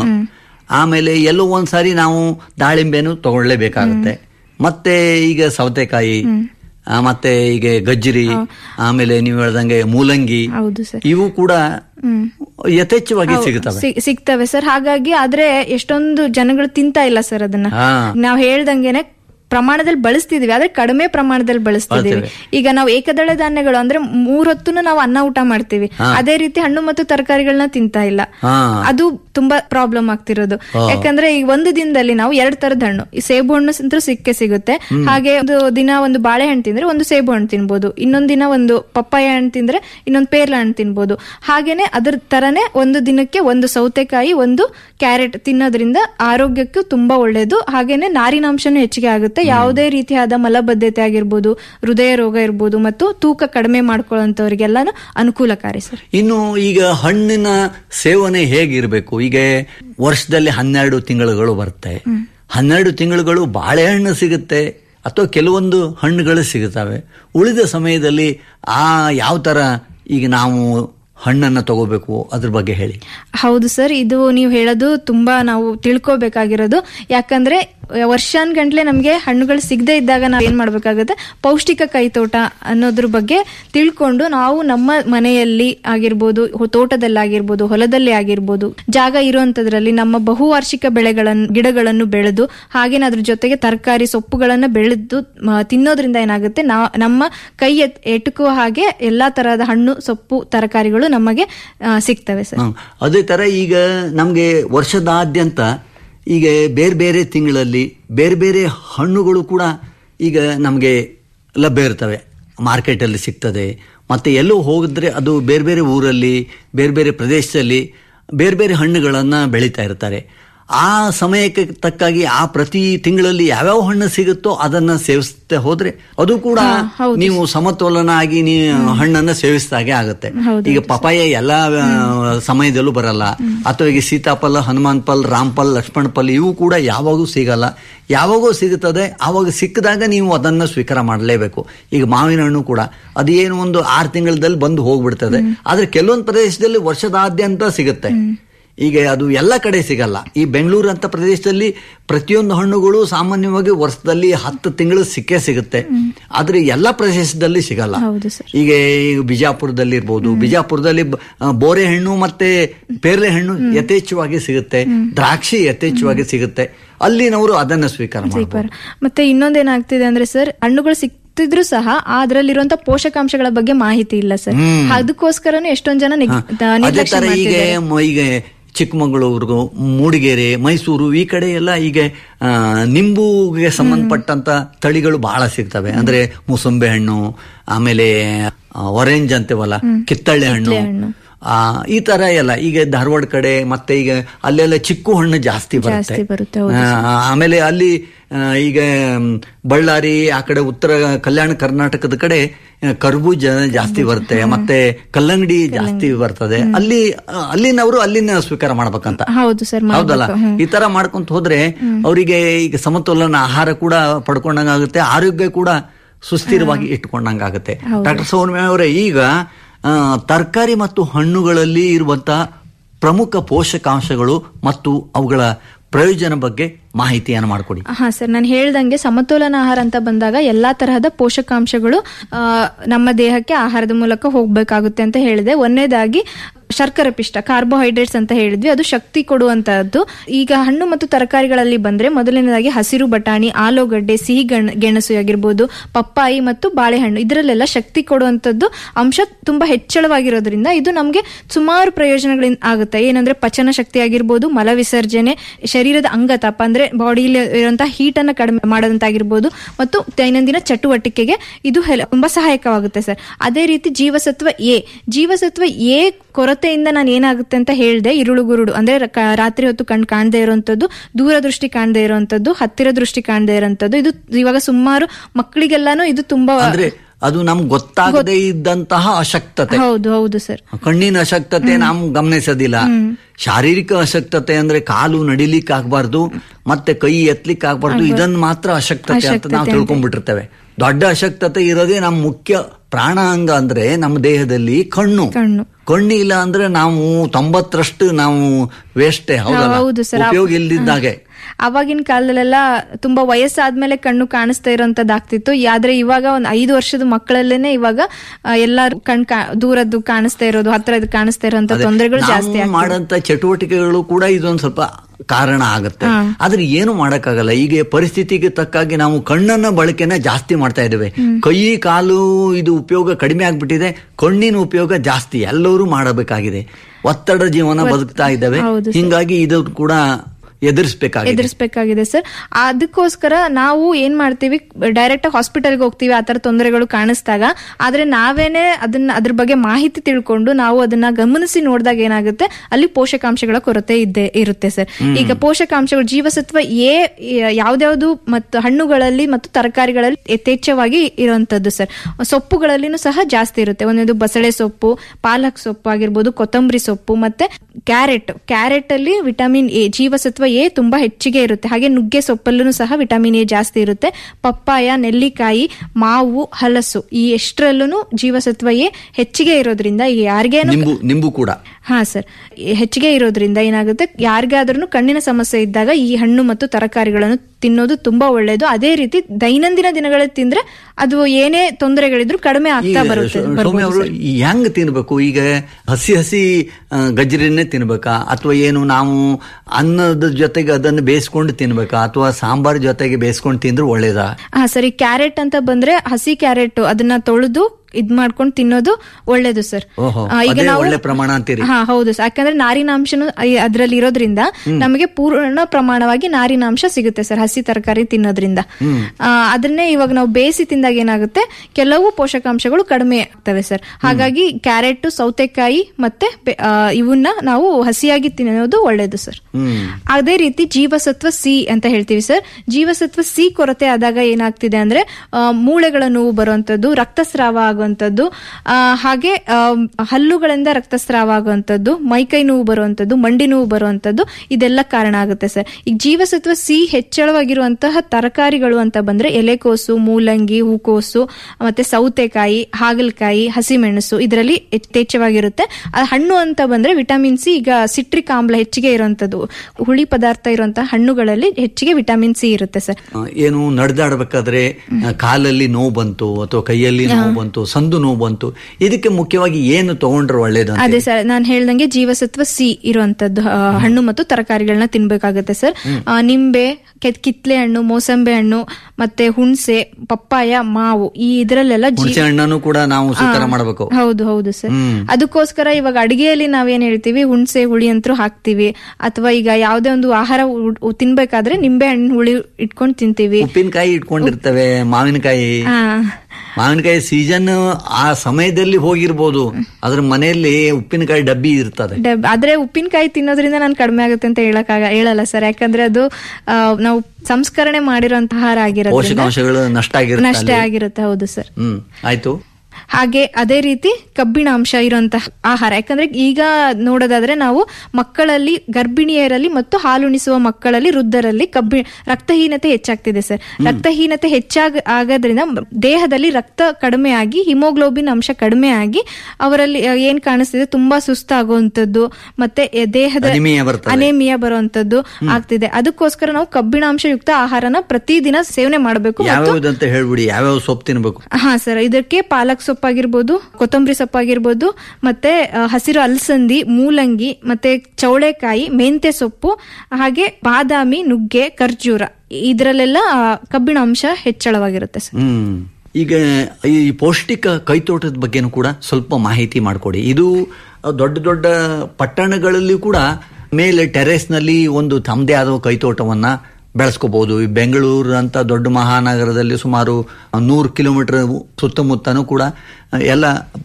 ಆಮೇಲೆ ಎಲ್ಲೋ ಒಂದ್ಸಾರಿ ನಾವು ದಾಳಿಂಬೆನು ತಗೊಳ್ಳೇಬೇಕಾಗುತ್ತೆ ಮತ್ತೆ ಈಗ ಸೌತೆಕಾಯಿ ಆ, ಮತ್ತೆ ಈಗ ಗಜ್ಜರಿ ಆಮೇಲೆ ನೀವು ಹೇಳ್ದಂಗೆ ಮೂಲಂಗಿ ಹೌದು ಸರ್ ಇವು ಕೂಡ ಹ್ಮ್ ಯಥೇಚ್ಛವಾಗಿ ಹೌದು, ಸಿಗುತ್ತವೆ ಸಿ- ಸಿಗ್ತವೆ ಸರ್ ಹಾಗಾಗಿ ಆದ್ರೆ ಎಷ್ಟೊಂದು ಜನಗಳು ತಿಂತಾ ಇಲ್ಲ ಸರ್ ಅದನ್ನ ಹಾ. ನಾವ್ ಹೇಳ್ದಂಗೆನೆ ಪ್ರಮಾಣದಲ್ಲಿ ಬಳಸ್ತಿದೀವಿ ಆದ್ರೆ ಕಡಿಮೆ ಪ್ರಮಾಣದಲ್ಲಿ ಬಳಸ್ತಿದೀವಿ ಬಳಸ್ತೇವೆ. ಈಗ ನಾವು ಏಕದಳ ಧಾನ್ಯಗಳು ಅಂದ್ರೆ ಮೂರೊತ್ತು ನಾವು ಅನ್ನ ಊಟ ಮಾಡ್ತೀವಿ ಹಾ. ಅದೇ ರೀತಿ ಹಣ್ಣು ಮತ್ತು ತರಕಾರಿಗಳನ್ನ ತಿಂತಾ ಇಲ್ಲ ಹಾ. ಅದು ತುಂಬಾ ಪ್ರಾಬ್ಲಮ್ ಆಗ್ತಿರೋದು ಹಾ. ಯಾಕಂದ್ರೆ ಈಗ ಒಂದು ದಿನದಲ್ಲಿ ನಾವು ಎರಡ್ ತರದ ಹಣ್ಣು ಈ ಸೇಬು ಹಣ್ಣು ಅಂತೂ ಸಿಕ್ಕೇ ಸಿಗುತ್ತೆ ಹ್ಮ್. ಹಾಗೆ ಒಂದು ದಿನ ಒಂದು ಬಾಳೆಹಣ್ಣು ತಿಂದ್ರೆ ಒಂದು ಸೇಬು ಹಣ್ಣು ತಿನ್ಬೋದು ಇನ್ನೊಂದ್ ದಿನ ಒಂದು ಪಪ್ಪಾಯ ಹಣ್ಣು ತಿಂದ್ರೆ ಇನ್ನೊಂದು ಪೇರ್ಲ ಹಣ್ಣು ತಿನ್ಬೋದು ಹಾಗೇನೆ ಅದ್ರ ತರನೇ ಒಂದು ದಿನಕ್ಕೆ ಒಂದು ಸೌತೆಕಾಯಿ ಒಂದು ಕ್ಯಾರೆಟ್ ತಿನ್ನೋದ್ರಿಂದ ಆರೋಗ್ಯಕ್ಕೂ ತುಂಬಾ ಒಳ್ಳೇದು ಹಾಗೇನೆ ನಾರಿನಾಂಶನೂ ಹೆಚ್ಚಿಗೆ ಆಗುತ್ತೆ ಯಾವುದೇ ರೀತಿಯಾದ ಮಲಬದ್ಧತೆ ಆಗಿರ್ಬೋದು ಹೃದಯ ರೋಗ ಇರ್ಬೋದು ಮತ್ತು ತೂಕ ಕಡಿಮೆ ಮಾಡ್ಕೊಳ್ಳೋಂಥವ್ರಿಗೆಲ್ಲಾನು ಅನುಕೂಲಕಾರಿ ಸರ್ ಇನ್ನು ಈಗ ಹಣ್ಣಿನ ಸೇವನೆ ಹೇಗಿರಬೇಕು ಈಗ ವರ್ಷದಲ್ಲಿ ಹನ್ನೆರಡು ತಿಂಗಳುಗಳು ಬರುತ್ತೆ ಹನ್ನೆರಡು ತಿಂಗಳುಗಳು ಬಾಳೆಹಣ್ಣು ಸಿಗುತ್ತೆ ಅಥವಾ ಕೆಲವೊಂದು ಹಣ್ಣುಗಳು ಸಿಗುತ್ತವೆ ಉಳಿದ ಸಮಯದಲ್ಲಿ ಆ ಯಾವ ತರ ಈಗ ನಾವು ಹಣ್ಣನ್ನ ತಗೋಬೇಕು ಅದ್ರ ಬಗ್ಗೆ ಹೇಳಿ ಹೌದು ಸರ್ ಇದು ನೀವು ಹೇಳೋದು ತುಂಬಾ ನಾವು ತಿಳ್ಕೋಬೇಕಾಗಿರೋದು ಯಾಕಂದ್ರೆ ವರ್ಷಾನ್ಗಂಟ್ಲೆ ನಮಗೆ ಹಣ್ಣುಗಳು ಸಿಗದೆ ಇದ್ದಾಗ ನಾವು ಏನ್ ಮಾಡ್ಬೇಕಾಗುತ್ತೆ ಪೌಷ್ಟಿಕ ಕೈತೋಟ ಅನ್ನೋದ್ರ ಬಗ್ಗೆ ತಿಳ್ಕೊಂಡು ನಾವು ನಮ್ಮ ಮನೆಯಲ್ಲಿ ಆಗಿರ್ಬೋದು ಹೊ- ತೋಟದಲ್ಲಾಗಿರ್ಬೋದು ಹೊಲದಲ್ಲಿ ಆಗಿರ್ಬೋದು ಜಾಗ ಇರುವಂತದ್ರಲ್ಲಿ ನಮ್ಮ ಬಹುವಾರ್ಷಿಕ ಬೆಳೆಗಳನ್ನು ಗಿಡಗಳನ್ನು ಬೆಳೆದು ಹಾಗೇನೆ ಅದ್ರ ಜೊತೆಗೆ ತರಕಾರಿ ಸೊಪ್ಪುಗಳನ್ನ ಬೆಳೆದು ಮ, ತಿನ್ನೋದ್ರಿಂದ ಏನಾಗುತ್ತೆ ನಾ ನಮ್ಮ ಕೈ ಎತ್- ಎಟುಕುವ ಹಾಗೆ ಎಲ್ಲಾ ತರಹದ ಹಣ್ಣು ಸೊಪ್ಪು ತರಕಾರಿಗಳು ನಮಗೆ ಆ, ಸಿಗ್ತವೆ ಸರ್ ಹ್ಮ್. ಅದೇ ತರ ಈಗ ನಮ್ಗೆ ವರ್ಷದಾದ್ಯಂತ ಈಗ ಬೇರೆ ಬೇರೆ ತಿಂಗಳಲ್ಲಿ ಬೇರೆ ಬೇರೆ ಹಣ್ಣುಗಳು ಕೂಡ ಈಗ ನಮಗೆ ಲಭ್ಯ ಇರ್ತವೆ ಮಾರ್ಕೆಟಲ್ಲಿ ಸಿಗ್ತದೆ ಮತ್ತೆ ಎಲ್ಲೋ ಹೋಗಿದ್ರೆ ಅದು ಬೇರೆ ಬೇರೆ ಊರಲ್ಲಿ ಬೇರೆ ಬೇರೆ ಪ್ರದೇಶದಲ್ಲಿ ಬೇರೆ ಬೇರೆ ಹಣ್ಣುಗಳನ್ನು ಬೆಳೀತಾ ಇರ್ತಾರೆ ಆ ಸಮಯಕ್ಕೆ ತಕ್ಕಾಗಿ ಆ ಪ್ರತಿ ತಿಂಗಳಲ್ಲಿ ಯಾವ್ಯಾವ ಹಣ್ಣು ಸಿಗುತ್ತೋ ಅದನ್ನ ಸೇವಿಸ್ತಾ ಹೋದ್ರೆ ಅದು ಕೂಡ ನೀವು ಸಮತೋಲನ ಆಗಿ ನೀವು ಹಣ್ಣನ್ನ ಸೇವಿಸಿದಾಗೆ ಆಗುತ್ತೆ ಈಗ ಪಪಾಯ ಎಲ್ಲ ಆ, ಸಮಯದಲ್ಲೂ ಬರಲ್ಲ ಅಥವಾ ಈಗ ಸೀತಾಫಲ ಹನುಮಾನ್ ಫಲ್ ರಾಮ್ ಫಲ್ ಲಕ್ಷ್ಮಣ ಫಲ್ ಇವು ಕೂಡ ಯಾವಾಗೂ ಸಿಗಲ್ಲ ಯಾವಾಗೋ ಸಿಗುತ್ತದೆ ಆವಾಗ ಸಿಕ್ಕಿದಾಗ ನೀವು ಅದನ್ನ ಸ್ವೀಕಾರ ಮಾಡಲೇಬೇಕು ಈಗ ಮಾವಿನ ಹಣ್ಣು ಕೂಡ ಅದೇನು ಒಂದು ಆರು ತಿಂಗಳಲ್ಲಿ ಬಂದು ಹೋಗ್ಬಿಡ್ತದೆ ಆದ್ರೆ ಕೆಲವೊಂದು ಪ್ರದೇಶದಲ್ಲಿ ವರ್ಷದಾದ್ಯಂತ ಸಿಗುತ್ತೆ ಈಗ ಅದು ಎಲ್ಲ ಕಡೆ ಸಿಗಲ್ಲ ಈ ಬೆಂಗಳೂರು ಅಂತ ಪ್ರದೇಶದಲ್ಲಿ ಪ್ರತಿಯೊಂದು ಹಣ್ಣುಗಳು ಸಾಮಾನ್ಯವಾಗಿ ವರ್ಷದಲ್ಲಿ ಹತ್ತು ತಿಂಗಳು ಸಿಕ್ಕೇ ಸಿಗುತ್ತೆ ಆದ್ರೆ ಎಲ್ಲ ಪ್ರದೇಶದಲ್ಲಿ ಸಿಗಲ್ಲ ಈಗ ಈಗ ಬಿಜಾಪುರದಲ್ಲಿ ಇರ್ಬೋದು ಬಿಜಾಪುರದಲ್ಲಿ ಬ- ಆ, ಬೋರೆ ಹಣ್ಣು ಮತ್ತೆ ಪೇರ್ಲೆ ಹಣ್ಣು ಯಥೇಚ್ಛವಾಗಿ ಸಿಗುತ್ತೆ ದ್ರಾಕ್ಷಿ ಯಥೇಚ್ಛವಾಗಿ ಸಿಗುತ್ತೆ ಅಲ್ಲಿನವರು ಅದನ್ನ ಸ್ವೀಕಾರ ಮಾಡ್ಬೋದು ಸೂಪರ್ ಮತ್ತೆ ಇನ್ನೊಂದೇನಾಗ್ತಿದೆ ಅಂದ್ರೆ ಸರ್ ಹಣ್ಣುಗಳು ಸಿಕ್ತಿದ್ರು ಸಹ ಅದ್ರಲ್ಲಿರುವಂತ ಪೋಷಕಾಂಶಗಳ ಬಗ್ಗೆ ಮಾಹಿತಿ ಇಲ್ಲ ಸರ್ ಹ್ಮ್. ಅದಕ್ಕೋಸ್ಕರನು ಎಷ್ಟೊಂದ್ ಜನ ನಿಗ್- ದ- ಅದೇ ನಿರ್ಲಕ್ಷ್ಯ ತರ ಈಗ ಮಾಡ್ತಿದ್ದಾರೆ. ಮ- ಈಗ ಚಿಕ್ಕಮಗಳೂರು ಮೂಡಿಗೆರೆ ಮೈಸೂರು ಈ ಕಡೆ ಎಲ್ಲ ಈಗ ಆ, ನಿಂಬುಗೆ ಸಂಬಂಧಪಟ್ಟಂತ ತಳಿಗಳು ಬಹಳ ಸಿಗ್ತವೆ ಅಂದ್ರೆ ಮೂಸಂಬೆ ಹಣ್ಣು ಆಮೇಲೆ ಆರೆಂಜ್ ಅಂತೇವಲ್ಲ ಕಿತ್ತಳೆ ಹಣ್ಣು ಆ, ಈ ತರ ಎಲ್ಲ ಈಗ ಧಾರವಾಡ ಕಡೆ ಮತ್ತೆ ಈಗ ಅಲ್ಲೆಲ್ಲ ಚಿಕ್ಕು ಹಣ್ಣು ಜಾಸ್ತಿ ಬರುತ್ತೆ ಜಾಸ್ತಿ ಬರುತ್ತೆ, ಹೌದು ಆ, ಆಮೇಲೆ ಅಲ್ಲಿ ಆ, ಈಗ ಮ್, ಬಳ್ಳಾರಿ ಆ ಕಡೆ ಉತ್ತರ ಕಲ್ಯಾಣ ಕರ್ನಾಟಕದ ಕಡೆ ಆ, ಕರ್ಬೂಜ ಜಾಸ್ತಿ ಬರುತ್ತೆ ಮತ್ತೆ ಕಲ್ಲಂಗಡಿ ಜಾಸ್ತಿ ಬರ್ತದೆ ಅಲ್ಲಿ ಆ, ಅಲ್ಲಿನವರು ಅಲ್ಲಿನ ಸ್ವೀಕಾರ ಮಾಡ್ಬೇಕಂತ ಹೌದು ಸರ್ ಹೌದಲ್ಲ ಮಾಡ್ಬೇಕು. ಹ್ಮ್. ಈ ತರ ಮಾಡ್ಕೊಂತ ಹೋದ್ರೆ ಅವರಿಗೆ ಈಗ ಸಮತೋಲನ ಆಹಾರ ಕೂಡ ಪಡ್ಕೊಂಡಂಗಾಗುತ್ತೆ ಆರೋಗ್ಯ ಕೂಡ ಸುಸ್ಥಿರವಾಗಿ ಇಟ್ಕೊಂಡಂಗಾಗುತ್ತೆ ಡಾಕ್ಟರ್ ಸೌಮ್ಯ ಅವರೇ ಈಗ ತರಕಾರಿ ಮತ್ತು ಹಣ್ಣುಗಳಲ್ಲಿ ಇರುವಂತಹ ಪ್ರಮುಖ ಪೋಷಕಾಂಶಗಳು ಮತ್ತು ಅವುಗಳ ಪ್ರಯೋಜನ ಬಗ್ಗೆ ಮಾಹಿತಿಯನ್ನು ಮಾಡಿಕೊಡಿ ಹಾ ಸರ್ ನಾನು ಹೇಳ್ದಂಗೆ ಸಮತೋಲನ ಆಹಾರ ಅಂತ ಬಂದಾಗ ಎಲ್ಲಾ ತರಹದ ಪೋಷಕಾಂಶಗಳು ಆ, ನಮ್ಮ ದೇಹಕ್ಕೆ ಆಹಾರದ ಮೂಲಕ ಹೋಗ್ಬೇಕಾಗುತ್ತೆ ಅಂತ ಹೇಳಿದೆ ಒಂದನೇದಾಗಿ ಶರ್ಕರೆ ಪಿಷ್ಟ ಕಾರ್ಬೋಹೈಡ್ರೇಟ್ಸ್ ಅಂತ ಹೇಳಿದ್ವಿ ಅದು ಶಕ್ತಿ ಕೊಡುವಂತಹದ್ದು ಈಗ ಹಣ್ಣು ಮತ್ತು ತರಕಾರಿಗಳಲ್ಲಿ ಬಂದ್ರೆ ಮೊದಲನೇದಾಗಿ ಹಸಿರು ಬಟಾಣಿ ಆಲೂಗಡ್ಡೆ ಸಿಹಿ ಗಣ್- ಗೆಣಸು ಆಗಿರ್ಬೋದು ಪಪ್ಪಾಯಿ ಮತ್ತು ಬಾಳೆಹಣ್ಣು ಇದರಲ್ಲೆಲ್ಲ ಶಕ್ತಿ ಕೊಡುವಂತದ್ದು ಅಂಶ ತುಂಬಾ ಹೆಚ್ಚಳವಾಗಿರೋದ್ರಿಂದ ಇದು ನಮಗೆ ಸುಮಾರು ಪ್ರಯೋಜನಗಳಿಂದ ಆಗುತ್ತೆ ಏನಂದ್ರೆ ಪಚನ ಶಕ್ತಿ ಆಗಿರ್ಬೋದು ಮಲ ವಿಸರ್ಜನೆ ಶರೀರದ ಅಂಗತಾಪ ಅಂದ್ರೆ ಬಾಡಿಯಲ್ಲಿ ಇರುವಂತಹ ಹೀಟ್ ಅನ್ನ ಕಡಿಮೆ ಮಾಡೋದಂತಾಗಿರ್ಬೋದು ಮತ್ತು ದೈನಂದಿನ ಚಟುವಟಿಕೆಗೆ ಇದು ಹೆಲ್- ತುಂಬಾ ಸಹಾಯಕವಾಗುತ್ತೆ ಸರ್ ಅದೇ ರೀತಿ ಜೀವಸತ್ವ ಎ ಜೀವಸತ್ವ ಎ ಕೊರತೆಯಿಂದ ನಾನು ಏನಾಗುತ್ತೆ ಅಂತ ಹೇಳಿದೆ ಇರುಳು ಗುರುಡು ಅಂದ್ರೆ ರ- ರಾತ್ರಿ ಹೊತ್ತು ಕಣ್ ಕಾಣದೇ ಇರುವಂತದ್ದು ದೂರದೃಷ್ಟಿ ಕಾಣದೇ ಇರುವಂತದ್ದು ಹತ್ತಿರ ದೃಷ್ಟಿ ಕಾಣದೇ ಇರುವಂತದ್ದು ಇದು ಇವಾಗ ಸುಮಾರು ಮಕ್ಕಳಿಗೆಲ್ಲಾನು ಇದು ತುಂಬಾ ಅಂದ್ರೆ ಅದು ನಮ್ಗೆ ಗೊತ್ತಾಗದೇ ಇದ್ದಂತಹ ಅಶಕ್ತತೆ ಹೌದು ಹೌದು ಸರ್ ಕಣ್ಣಿನ ಅಶಕ್ತತೆ ನಾವು ಗಮನಿಸೋದಿಲ್ಲ ಶಾರೀರಿಕ ಅಶಕ್ತತೆ ಅಂದ್ರೆ ಕಾಲು ನಡಿಲಿಕ್ಕೆ ಆಗ್ಬಾರ್ದು ಮತ್ತೆ ಕೈ ಎತ್ತಲಿಕ್ಕೆ ಆಗ್ಬಾರ್ದು ಇದನ್ನ ಮಾತ್ರ ಅಶಕ್ತತೆ ಅಂತ ನಾವು ಅಶಕ್ತತೆ ಅಂತ. ತಿಳ್ಕೊಂಡ್ಬಿಟ್ಟಿರ್ತೇವೆ ದೊಡ್ಡ ಅಶಕ್ತತೆ ಇರೋದೇ ನಮ್ಮ ಮುಖ್ಯ ಪ್ರಾಣಾಂಗ ಅಂದ್ರೆ ನಮ್ಮ ದೇಹದಲ್ಲಿ ಕಣ್ಣು ಕಣ್ಣು ಕಣ್ಣು ಇಲ್ಲ ಅಂದ್ರೆ ನಾವು ತೊಂಬತ್ತರಷ್ಟು ನಾವು ವೇಸ್ಟೇ ಹೌದಲ್ಲ ಹೌದು ಸರ್. ಉಪಯೋಗ ಇಲ್ದಿದ್ದಾಗೆ ಅವಾಗಿನ ಕಾಲದಲ್ಲೆಲ್ಲ ತುಂಬಾ ವಯಸ್ಸಾದ್ಮೇಲೆ ಕಣ್ಣು ಕಾಣಿಸ್ತಾ ಇರೋಂಥದ್ದಾಗ್ತಿತ್ತು ಆದ್ರೆ ಇವಾಗ ಒಂದ್ ಐದು ವರ್ಷದ ಮಕ್ಕಳಲ್ಲೇನೆ ಇವಾಗ ಆ, ಎಲ್ಲಾರು ಕಣ್ ಕಾ- ದೂರದ್ದು ಕಾಣಿಸ್ತಾ ಇರೋದು ಹತ್ರದ್ದು ಕಾಣಿಸ್ತಾ ಇರೋಂಥ ಅದೇ, ತೊಂದರೆಗಳು ನಾವು ಜಾಸ್ತಿ ಆಗ್ತವೆ ಮಾಡಂತ ಚಟುವಟಿಕೆಗಳು ಕೂಡ ಇದೊಂದು ಸ್ವಲ್ಪ ಕಾರಣ ಆಗುತ್ತೆ ಆದ್ರೆ ಏನು ಮಾಡಕ್ಕಾಗಲ್ಲ ಈಗ ಪರಿಸ್ಥಿತಿಗೆ ತಕ್ಕಾಗಿ ನಾವು ಕಣ್ಣನ್ನ ಬಳಕೆನ ಜಾಸ್ತಿ ಮಾಡ್ತಾ ಇದ್ದೇವೆ ಕೈ ಕಾಲು ಇದು ಉಪಯೋಗ ಕಡಿಮೆ ಆಗ್ಬಿಟ್ಟಿದೆ ಕಣ್ಣಿನ ಉಪಯೋಗ ಜಾಸ್ತಿ ಎಲ್ಲರೂ ಮಾಡಬೇಕಾಗಿದೆ ಒತ್ತಡ ಜೀವನ ಬದುಕ್ತಾ ಇದ್ದೇವೆ ಹೌದು ಸರ್. ಹಿಂಗಾಗಿ ಇದು ಕೂಡ ಎದುರಿಸಬೇಕಾಗಿದೆ ಎದುರಿಸಬೇಕಾಗಿದೆ ಸರ್ ಅದಕ್ಕೋಸ್ಕರ ನಾವು ಏನ್ ಮಾಡ್ತೀವಿ ಡೈರೆಕ್ಟ್ ಹಾಸ್ಪಿಟಲ್ಗೆ ಹೋಗ್ತೀವಿ ಆತರ ತೊಂದರೆಗಳು ಕಾಣಿಸ್ದಾಗ ಆದ್ರೆ ನಾವೇನೆ ಅದನ್ನ ಅದ್ರ ಬಗ್ಗೆ ಮಾಹಿತಿ ತಿಳ್ಕೊಂಡು ನಾವು ಅದನ್ನ ಗಮನಿಸಿ ನೋಡಿದಾಗ ಏನಾಗುತ್ತೆ ಅಲ್ಲಿ ಪೋಷಕಾಂಶಗಳ ಕೊರತೆ ಇದ್ದೇ ಇರುತ್ತೆ ಸರ್ ಈಗ ಪೋಷಕಾಂಶಗಳು ಜೀವಸತ್ವ ಎ ಯಾವ್ದ್ಯಾವ್ದು ಮತ್ತು ಹಣ್ಣುಗಳಲ್ಲಿ ಮತ್ತು ತರಕಾರಿಗಳಲ್ಲಿ ಯಥೇಚ್ಛವಾಗಿ ಇರುವಂತದ್ದು ಸರ್ ಸೊಪ್ಪುಗಳಲ್ಲಿನೂ ಸಹ ಜಾಸ್ತಿ ಇರುತ್ತೆ ಒಂದೊಂದು ಬಸಳೆ ಸೊಪ್ಪು ಪಾಲಕ್ ಸೊಪ್ಪು ಆಗಿರ್ಬೋದು ಕೊತ್ತಂಬರಿ ಸೊಪ್ಪು ಮತ್ತೆ ಕ್ಯಾರೆಟ್ ಕ್ಯಾರೆಟ್ ಅಲ್ಲಿ ವಿಟಮಿನ್ ಎ ಜೀವಸತ್ವ ಎ ತುಂಬಾ ಹೆಚ್ಚಿಗೆ ಇರುತ್ತೆ ಹಾಗೆ ನುಗ್ಗೆ ಸೊಪ್ಪಲ್ಲೂ ಸಹ ವಿಟಮಿನ್ ಎ ಜಾಸ್ತಿ ಇರುತ್ತೆ ಪಪ್ಪಾಯ ನೆಲ್ಲಿಕಾಯಿ ಮಾವು ಹಲಸು ಈ ಎಷ್ಟರಲ್ಲೂ ಜೀವಸತ್ವ ಎ ಹೆಚ್ಚಿಗೆ ಇರೋದ್ರಿಂದ ಈಗ ಯಾರಿಗೇನು ನಿಂಬು ನಿಂಬು ಕೂಡ ಹಾ ಸರ್ ಹೆಚ್ಚಿಗೆ ಇರೋದ್ರಿಂದ ಏನಾಗುತ್ತೆ ಯಾರಿಗಾದ್ರೂ ಕಣ್ಣಿನ ಸಮಸ್ಯೆ ಇದ್ದಾಗ ಈ ಹಣ್ಣು ಮತ್ತು ತರಕಾರಿಗಳನ್ನು ತಿನ್ನೋದು ತುಂಬಾ ಒಳ್ಳೆಯದು ಅದೇ ರೀತಿ ದೈನಂದಿನ ದಿನಗಳಲ್ಲಿ ತಿಂದ್ರೆ ಅದು ಏನೇ ತೊಂದರೆಗಳಿದ್ರು ಕಡಿಮೆ ಈಗ ಆಗ್ತಾ ಬರುತ್ತೆ ಸೌಮ್ಯ ಬರ್ಬೋದು ಅವರು ಸರ್. ಹೆಂಗ್ ತಿನ್ಬೇಕು ಈಗ ಹಸಿ ಹಸಿ ಆ, ಗಜ್ರಿನೇ ತಿನ್ಬೇಕಾ ಅಥವಾ ಏನು ನಾವು ಅನ್ನದ ಜೊತೆಗೆ ಅದನ್ನು ಬೇಯಿಸ್ಕೊಂಡು ತಿನ್ಬೇಕಾ ಅಥವಾ ಸಾಂಬಾರ್ ಜೊತೆಗೆ ಬೇಯಿಸ್ಕೊಂಡು ತಿಂದ್ರೆ ಒಳ್ಳೇದಾ ಹಾ ಸರಿ ಕ್ಯಾರೆಟ್ ಅಂತ ಬಂದ್ರೆ ಹಸಿ ಕ್ಯಾರೆಟ್ ಅದನ್ನ ತೊಳೆದು ಇದ್ ಮಾಡ್ಕೊಂಡು ತಿನ್ನೋದು ಒಳ್ಳೇದು ಸರ್ ಓಹೋ ಆ, ಈಗ ಅದೇ ನಾವು ಒಳ್ಳೆ ಪ್ರಮಾಣ ಅಂತೀರಿ ಹಾ ಹೌದು ಸರ್ ಯಾಕಂದ್ರೆ ನಾರಿನಾಂಶನು ಅದರಲ್ಲಿ ಇರೋದ್ರಿಂದ ನಮಗೆ ಪೂರ್ಣ ಪ್ರಮಾಣವಾಗಿ ನಾರಿನಾಂಶ ಸಿಗುತ್ತೆ ಸರ್ ಹಸಿ ತರಕಾರಿ ತಿನ್ನೋದ್ರಿಂದ ಆ, ಅದನ್ನೇ ಇವಾಗ ನಾವು ಬೇಯಿಸಿ ತಿಂದಾಗ ಏನಾಗುತ್ತೆ ಕೆಲವು ಪೋಷಕಾಂಶಗಳು ಕಡಿಮೆ ಆಗ್ತವೆ ಸರ್ ಹಾಗಾಗಿ ಕ್ಯಾರೆಟ್ ಸೌತೆಕಾಯಿ ಮತ್ತೆ ಬೆ- ಆ, ಇವನ್ನ ನಾವು ಹಸಿಯಾಗಿ ತಿನ್ನೋದು ಒಳ್ಳೇದು ಸರ್ ಹ್ಮ್ ಅದೇ ರೀತಿ ಜೀವಸತ್ವ ಸಿ ಅಂತ ಹೇಳ್ತೀವಿ ಸರ್ ಜೀವಸತ್ವ ಸಿ ಕೊರತೆ ಆದಾಗ ಏನಾಗ್ತಿದೆ ಅಂದ್ರೆ ಆ, ಮೂಳೆಗಳ ನೋವು ಬರುವಂತದ್ದು ರಕ್ತಸ್ರಾವ ಆಗುವಂತದ್ದು ಆ, ಹಾಗೆ ಆ, ಹಲ್ಲುಗಳಿಂದ ರಕ್ತಸ್ರಾವ ಆಗುವಂತದ್ದು ಮೈಕೈ ನೋವು ಬರುವಂತದ್ದು ಮಂಡಿ ನೋವು ಬರುವಂತದ್ದು ಇದೆಲ್ಲ ಕಾರಣ ಆಗುತ್ತೆ ಸರ್ ಈಗ ಜೀವಸತ್ವ ಸಿ ಹೆಚ್ಚಳವಾಗಿರುವಂತಹ ತರಕಾರಿಗಳು ಅಂತ ಬಂದ್ರೆ ಎಲೆಕೋಸು ಮೂಲಂಗಿ ಹೂಕೋಸು ಮತ್ತೆ ಸೌತೆಕಾಯಿ ಹಾಗಲಕಾಯಿ ಹಸಿಮೆಣಸು ಇದರಲ್ಲಿ ಯಥೇಚ್ಛವಾಗಿರುತ್ತೆ ಆ ಹಣ್ಣು ಅಂತ ಬಂದ್ರೆ ವಿಟಮಿನ್ ಸಿ ಈಗ ಸಿಟ್ರಿಕ್ ಆಮ್ಲ ಹೆಚ್ಚಿಗೆ ಇರುವಂತದ್ದು ಹುಳಿ ಪದಾರ್ಥ ಇರುವಂತಹ ಹಣ್ಣುಗಳಲ್ಲಿ ಹೆಚ್ಚಿಗೆ ವಿಟಮಿನ್ ಸಿ ಇರುತ್ತೆ ಸರ್ ಆ, ಏನು ನಡೆದಾಡಬೇಕಾದ್ರೆ ಕಾಲಲ್ಲಿ ನೋವು ಬಂತು ಅಥವಾ ಕೈಯಲ್ಲಿ ನೋವು ಬಂತು ಸಂದು ನೋವು ಬಂತು ಇದಕ್ಕೆ ಮುಖ್ಯವಾಗಿ ಏನು ತಗೊಂಡ್ರೆ ಒಳ್ಳೇದು ಅಂತ ಅದೇ ಸರ್ ನಾನು ಹೇಳ್ದಂಗೆ ಜೀವಸತ್ವ ಸಿ ಇರುವಂತದ್ದು ಆ, ಹಣ್ಣು ಮತ್ತು ತರಕಾರಿಗಳನ್ನ ತಿನ್ಬೇಕಾಗತ್ತೆ ಸರ್ ಆ, ನಿಂಬೆ ಕೆ- ಕಿತ್ಲೆ ಹಣ್ಣು ಮೋಸಂಬೆ ಹಣ್ಣು ಮತ್ತೆ ಹುಣಸೆ ಪಪ್ಪಾಯ ಮಾವು ಈ ಇದರಲ್ಲೆಲ್ಲ ಜೀ- ಹುಣಸೆ ಹಣ್ಣನ್ನು ಕೂಡ ನಾವು ಸ್ವೀಕಾರ ಆ, ಮಾಡಬೇಕು ಹೌದು ಹೌದು ಸರ್ ಹ್ಮ್. ಅದಕ್ಕೋಸ್ಕರ ಇವಾಗ ಅಡಿಗೆಯಲ್ಲಿ ನಾವೇನ್ ಹೇಳ್ತೀವಿ ಹುಣಸೆ ಹುಳಿ ಅಂತೂ ಹಾಕ್ತಿವಿ ಅಥವಾ ಈಗ ಯಾವುದೇ ಒಂದು ಆಹಾರ ಉ- ಉ- ತಿನ್ಬೇಕಾದ್ರೆ ನಿಂಬೆ ಹಣ್ಣು ಹುಳಿ ಇಟ್ಕೊಂಡು ತಿಂತೀವಿ ಉಪ್ಪಿನಕಾಯಿ ಇಟ್ಕೊಂಡಿರ್ತವೆ ಮಾವಿನಕಾಯಿ ಆ, ಮಾವಿನಕಾಯಿ ಸೀಸನ್ ಆ ಸಮಯದಲ್ಲಿ ಹೋಗಿರ್ಬೋದು ಅದ್ರ ಮನೆಯಲ್ಲಿ ಉಪ್ಪಿನಕಾಯಿ ಡಬ್ಬಿ ಇರ್ತದೆ ಡಬ್- ಆದ್ರೆ ಉಪ್ಪಿನಕಾಯಿ ತಿನ್ನೋದ್ರಿಂದ ನಾನು ಕಡಿಮೆ ಆಗುತ್ತೆ ಅಂತ ಹೇಳಕ್ಕಾಗ ಹೇಳಲ್ಲ ಸರ್ ಯಾಕಂದ್ರೆ ಅದು ಆ, ನಾವು ಸಂಸ್ಕರಣೆ ಮಾಡಿರೋಂತಹ ಆಹಾರ ಆಗಿರೋದ್ರಿಂದ ಪೋಷಕಾಂಶಗಳು ನಷ್ಟ ಆಗಿರುತ್ತೆ ನಷ್ಟ ಅಲ್ಲಿ. ಆಗಿರುತ್ತೆ ಹೌದು ಸರ್ ಹ್ಮ್ ಆಯ್ತು ಹಾಗೆ ಅದೇ ರೀತಿ ಕಬ್ಬಿಣಾಂಶ ಇರುವಂತಹ ಆಹಾರ ಯಾಕಂದ್ರೆ ಈಗ ನೋಡೋದಾದ್ರೆ ನಾವು ಮಕ್ಕಳಲ್ಲಿ ಗರ್ಭಿಣಿಯರಲ್ಲಿ ಮತ್ತು ಹಾಲುಣಿಸುವ ಮಕ್ಕಳಲ್ಲಿ ವೃದ್ಧರಲ್ಲಿ ಕಬ್ಬಿ ರಕ್ತಹೀನತೆ ಹೆಚ್ಚಾಗ್ತಿದೆ ಸರ್ ರಕ್ತಹೀನತೆ ಹೆಚ್ಚಾಗ ಆಗೋದ್ರಿಂದ ದೇಹದಲ್ಲಿ ರಕ್ತ ಕಡಿಮೆ ಆಗಿ ಹಿಮೋಗ್ಲೋಬಿನ್ ಅಂಶ ಕಡಿಮೆ ಆಗಿ ಅವರಲ್ಲಿ ಆ, ಏನ್ ಕಾಣಿಸ್ತಿದೆ ತುಂಬಾ ಸುಸ್ತಾಗುವಂತದ್ದು ಮತ್ತೆ ಎ- ದೇಹದ ಅನಿಮಿಯಾ ಬರ್ತದೆ. ಅನೇಮಿಯಾ ಬರುವಂತದ್ದು ಆಗ್ತಿದೆ ಅದಕ್ಕೋಸ್ಕರ ನಾವು ಕಬ್ಬಿಣಾಂಶಯುಕ್ತ ಆಹಾರನ ಪ್ರತಿದಿನ ಸೇವನೆ ಮಾಡಬೇಕು ಮತ್ತು ಯಾವ್ಯಾವ್ದು ಅಂತ ಹೇಳ್ಬಿಡಿ ಯಾವ್ಯಾವ ಸೊಪ್ಪು ತಿನ್ಬೇಕು ಹಾ ಸರ್ ಇದಕ್ಕೆ ಪಾಲಕ್ ಸೊಪ್ಪಾಗಿರ್ಬೋದು ಕೊತ್ತಂಬರಿ ಸೊಪ್ಪಾಗಿರ್ಬೋದು ಮತ್ತೆ ಆ, ಹಸಿರು ಅಲಸಂದಿ ಮೂಲಂಗಿ ಮತ್ತೆ ಚೌಳೆಕಾಯಿ ಮೆಂತ್ಯ ಸೊಪ್ಪು ಹಾಗೆ ಬಾದಾಮಿ ನುಗ್ಗೆ ಖರ್ಜೂರ ಇದರಲ್ಲೆಲ್ಲ ಆ, ಕಬ್ಬಿಣ ಅಂಶ ಹೆಚ್ಚಳವಾಗಿರುತ್ತೆ ಸರ್ ಹ್ಮ್ ಈಗ ಈ ಪೌಷ್ಟಿಕ ಕೈತೋಟದ ಬಗ್ಗೆನೂ ಕೂಡ ಸ್ವಲ್ಪ ಮಾಹಿತಿ ಮಾಡಿಕೊಡಿ ಇದು ದೊಡ್ಡ ದೊಡ್ಡ ಪಟ್ಟಣಗಳಲ್ಲಿ ಕೂಡ ಮೇಲೆ ಟೆರೆಸ್ ನಲ್ಲಿ ಒಂದು ತಮ್ಮದೇ ಆದ ಕೈತೋಟವನ್ನ ಬೆಳೆಸ್ಕೋಬಹುದು ಈ ಬೆಂಗಳೂರು ಅಂತ ದೊಡ್ಡ ಮಹಾನಗರದಲ್ಲಿ ಸುಮಾರು ನೂರು ಕಿಲೋಮೀಟರ್ ಸುತ್ತಮುತ್ತನೂ ಕೂಡ ಎಲ್ಲ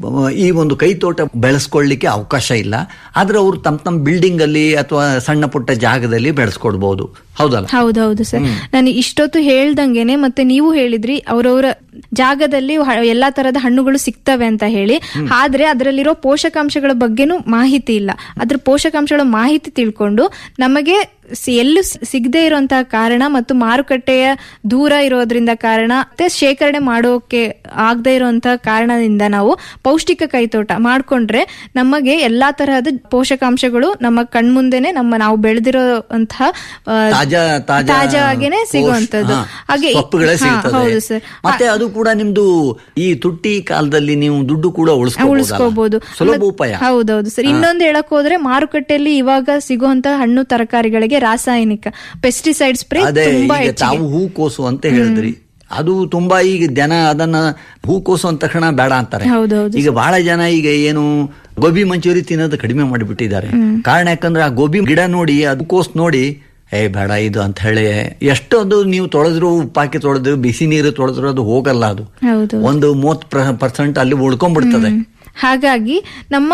ಈ ಒಂದು ಕೈತೋಟ ಬೆಳೆಸ್ಕೊಳ್ಳಿಕ್ಕೆ ಅವಕಾಶ ಇಲ್ಲ ಆದ್ರೆ ಅವರು ತಮ್ಮ ತಮ್ಮ ಬಿಲ್ಡಿಂಗ್ ಅಲ್ಲಿ ಅಥವಾ ಸಣ್ಣ ಪುಟ್ಟ ಜಾಗದಲ್ಲಿ ಬೆಳೆಸ್ಕೊಡ್ಬಹುದು ಹೌದಲ್ಲ ಹೌದೌದು ಸರ್ ನಾನು ಇಷ್ಟೊತ್ತು ಹೇಳ್ದಂಗೆನೆ ಮತ್ತೆ ನೀವು ಹೇಳಿದ್ರಿ ಅವರವರ ಜಾಗದಲ್ಲಿ ಹ- ಎಲ್ಲಾ ತರದ ಹಣ್ಣುಗಳು ಸಿಗ್ತವೆ ಅಂತ ಹೇಳಿ ಆದ್ರೆ ಅದರಲ್ಲಿರೋ ಪೋಷಕಾಂಶಗಳ ಬಗ್ಗೆನೂ ಮಾಹಿತಿ ಇಲ್ಲ ಅದ್ರ ಪೋಷಕಾಂಶಗಳ ಮಾಹಿತಿ ತಿಳ್ಕೊಂಡು ನಮಗೆ ಸಿ- ಎಲ್ಲೂ ಸಿ- ಸಿಗದೆ ಇರುವಂತಹ ಕಾರಣ ಮತ್ತು ಮಾರುಕಟ್ಟೆಯ ದೂರ ಇರೋದ್ರಿಂದ ಕಾರಣ ಮತ್ತೆ ಶೇಖರಣೆ ಮಾಡೋಕೆ ಆಗದೆ ಇರುವಂತಹ ಕಾರಣದಿಂದ ನಾವು ಪೌಷ್ಟಿಕ ಕೈತೋಟ ಮಾಡ್ಕೊಂಡ್ರೆ ನಮಗೆ ಎಲ್ಲಾ ತರಹದ ಪೋಷಕಾಂಶಗಳು ನಮ್ಮ ಕಣ್ಮುಂದೆನೆ ನಮ್ಮ ನಾವು ಬೆಳೆದಿರುವಂತಹ ತಾಜಾ ತಾಜಾ ತಾಜಾಗೇನೆ ಸಿಗುವಂತದ್ದು ಹಾ, ಹಾಗೆ ಈ- ಸೊಪ್ಪುಗಳೇ ಹಾ, ಸಿಗ್ತದೆ ಹೌದು ಸರ್ ಮತ್ತೆ ಅದು ಕೂಡ ನಿಮ್ದು ಈ ತುಟ್ಟಿ ಕಾಲದಲ್ಲಿ ನೀವು ದುಡ್ಡು ಕೂಡ ಉಳಿಸ್ಕೋಬಹುದು ಉಳಿಸ್ಕೋಬಹುದು ಸುಲಭ ಉಪಾಯ ಹೌದೌದು ಸರ್ ಇನ್ನೊಂದು ಹೇಳಕ್ ಹೋದ್ರೆ ಮಾರುಕಟ್ಟೆಯಲ್ಲಿ ಇವಾಗ ಸಿಗುವಂತ ಹಣ್ಣು ತರಕಾರಿಗಳಿಗೆ ರಾಸಾಯನಿಕ ಪೆಸ್ಟಿಸೈಡ್ ಸ್ಪ್ರೇ ಅದೇ ತುಂಬಾ ಈಗ ಹೆಚ್ಚಿಗೆ ತಾವು ಹೂಕೋಸು ಅಂತ ಹೇಳಿದ್ರಿ ಅದು ತುಂಬಾ ಈಗ ಜನ ಅದನ್ನ ಹೂಕೋಸು ಅಂದ ತಕ್ಷಣ ಬೇಡ ಅಂತಾರೆ ಹೌದೌದು ಈಗ ಬಹಳ ಜನ ಈಗ ಏನು ಗೋಬಿ ಮಂಚೂರಿ ತಿನ್ನೋದು ಕಡಿಮೆ ಮಾಡಿಬಿಟ್ಟಿದ್ದಾರೆ ಕಾರಣ ಯಾಕಂದ್ರೆ ಆ ಗೋಬಿ ಗಿಡ ನೋಡಿ ಅದು ಕೋಸ್ ನೋಡಿ ಏ ಬೇಡ ಇದು ಅಂತ ಹೇಳಿ ಎಷ್ಟೊಂದು ನೀವು ತೊಳೆದ್ರು ಉಪ್ಪಾಕಿ ತೊಳೆದ್ರು ಬಿಸಿ ನೀರು ತೊಳೆದ್ರು ಅದು ಹೋಗಲ್ಲ ಅದು ಹೌದು ಒಂದು ಮೂವತ್ ಪರ್ಸೆಂಟ್ ಅಲ್ಲಿ ಉಳ್ಕೊಂಡ್ಬಿಡ್ತದೆ ಹಾಗಾಗಿ ನಮ್ಮ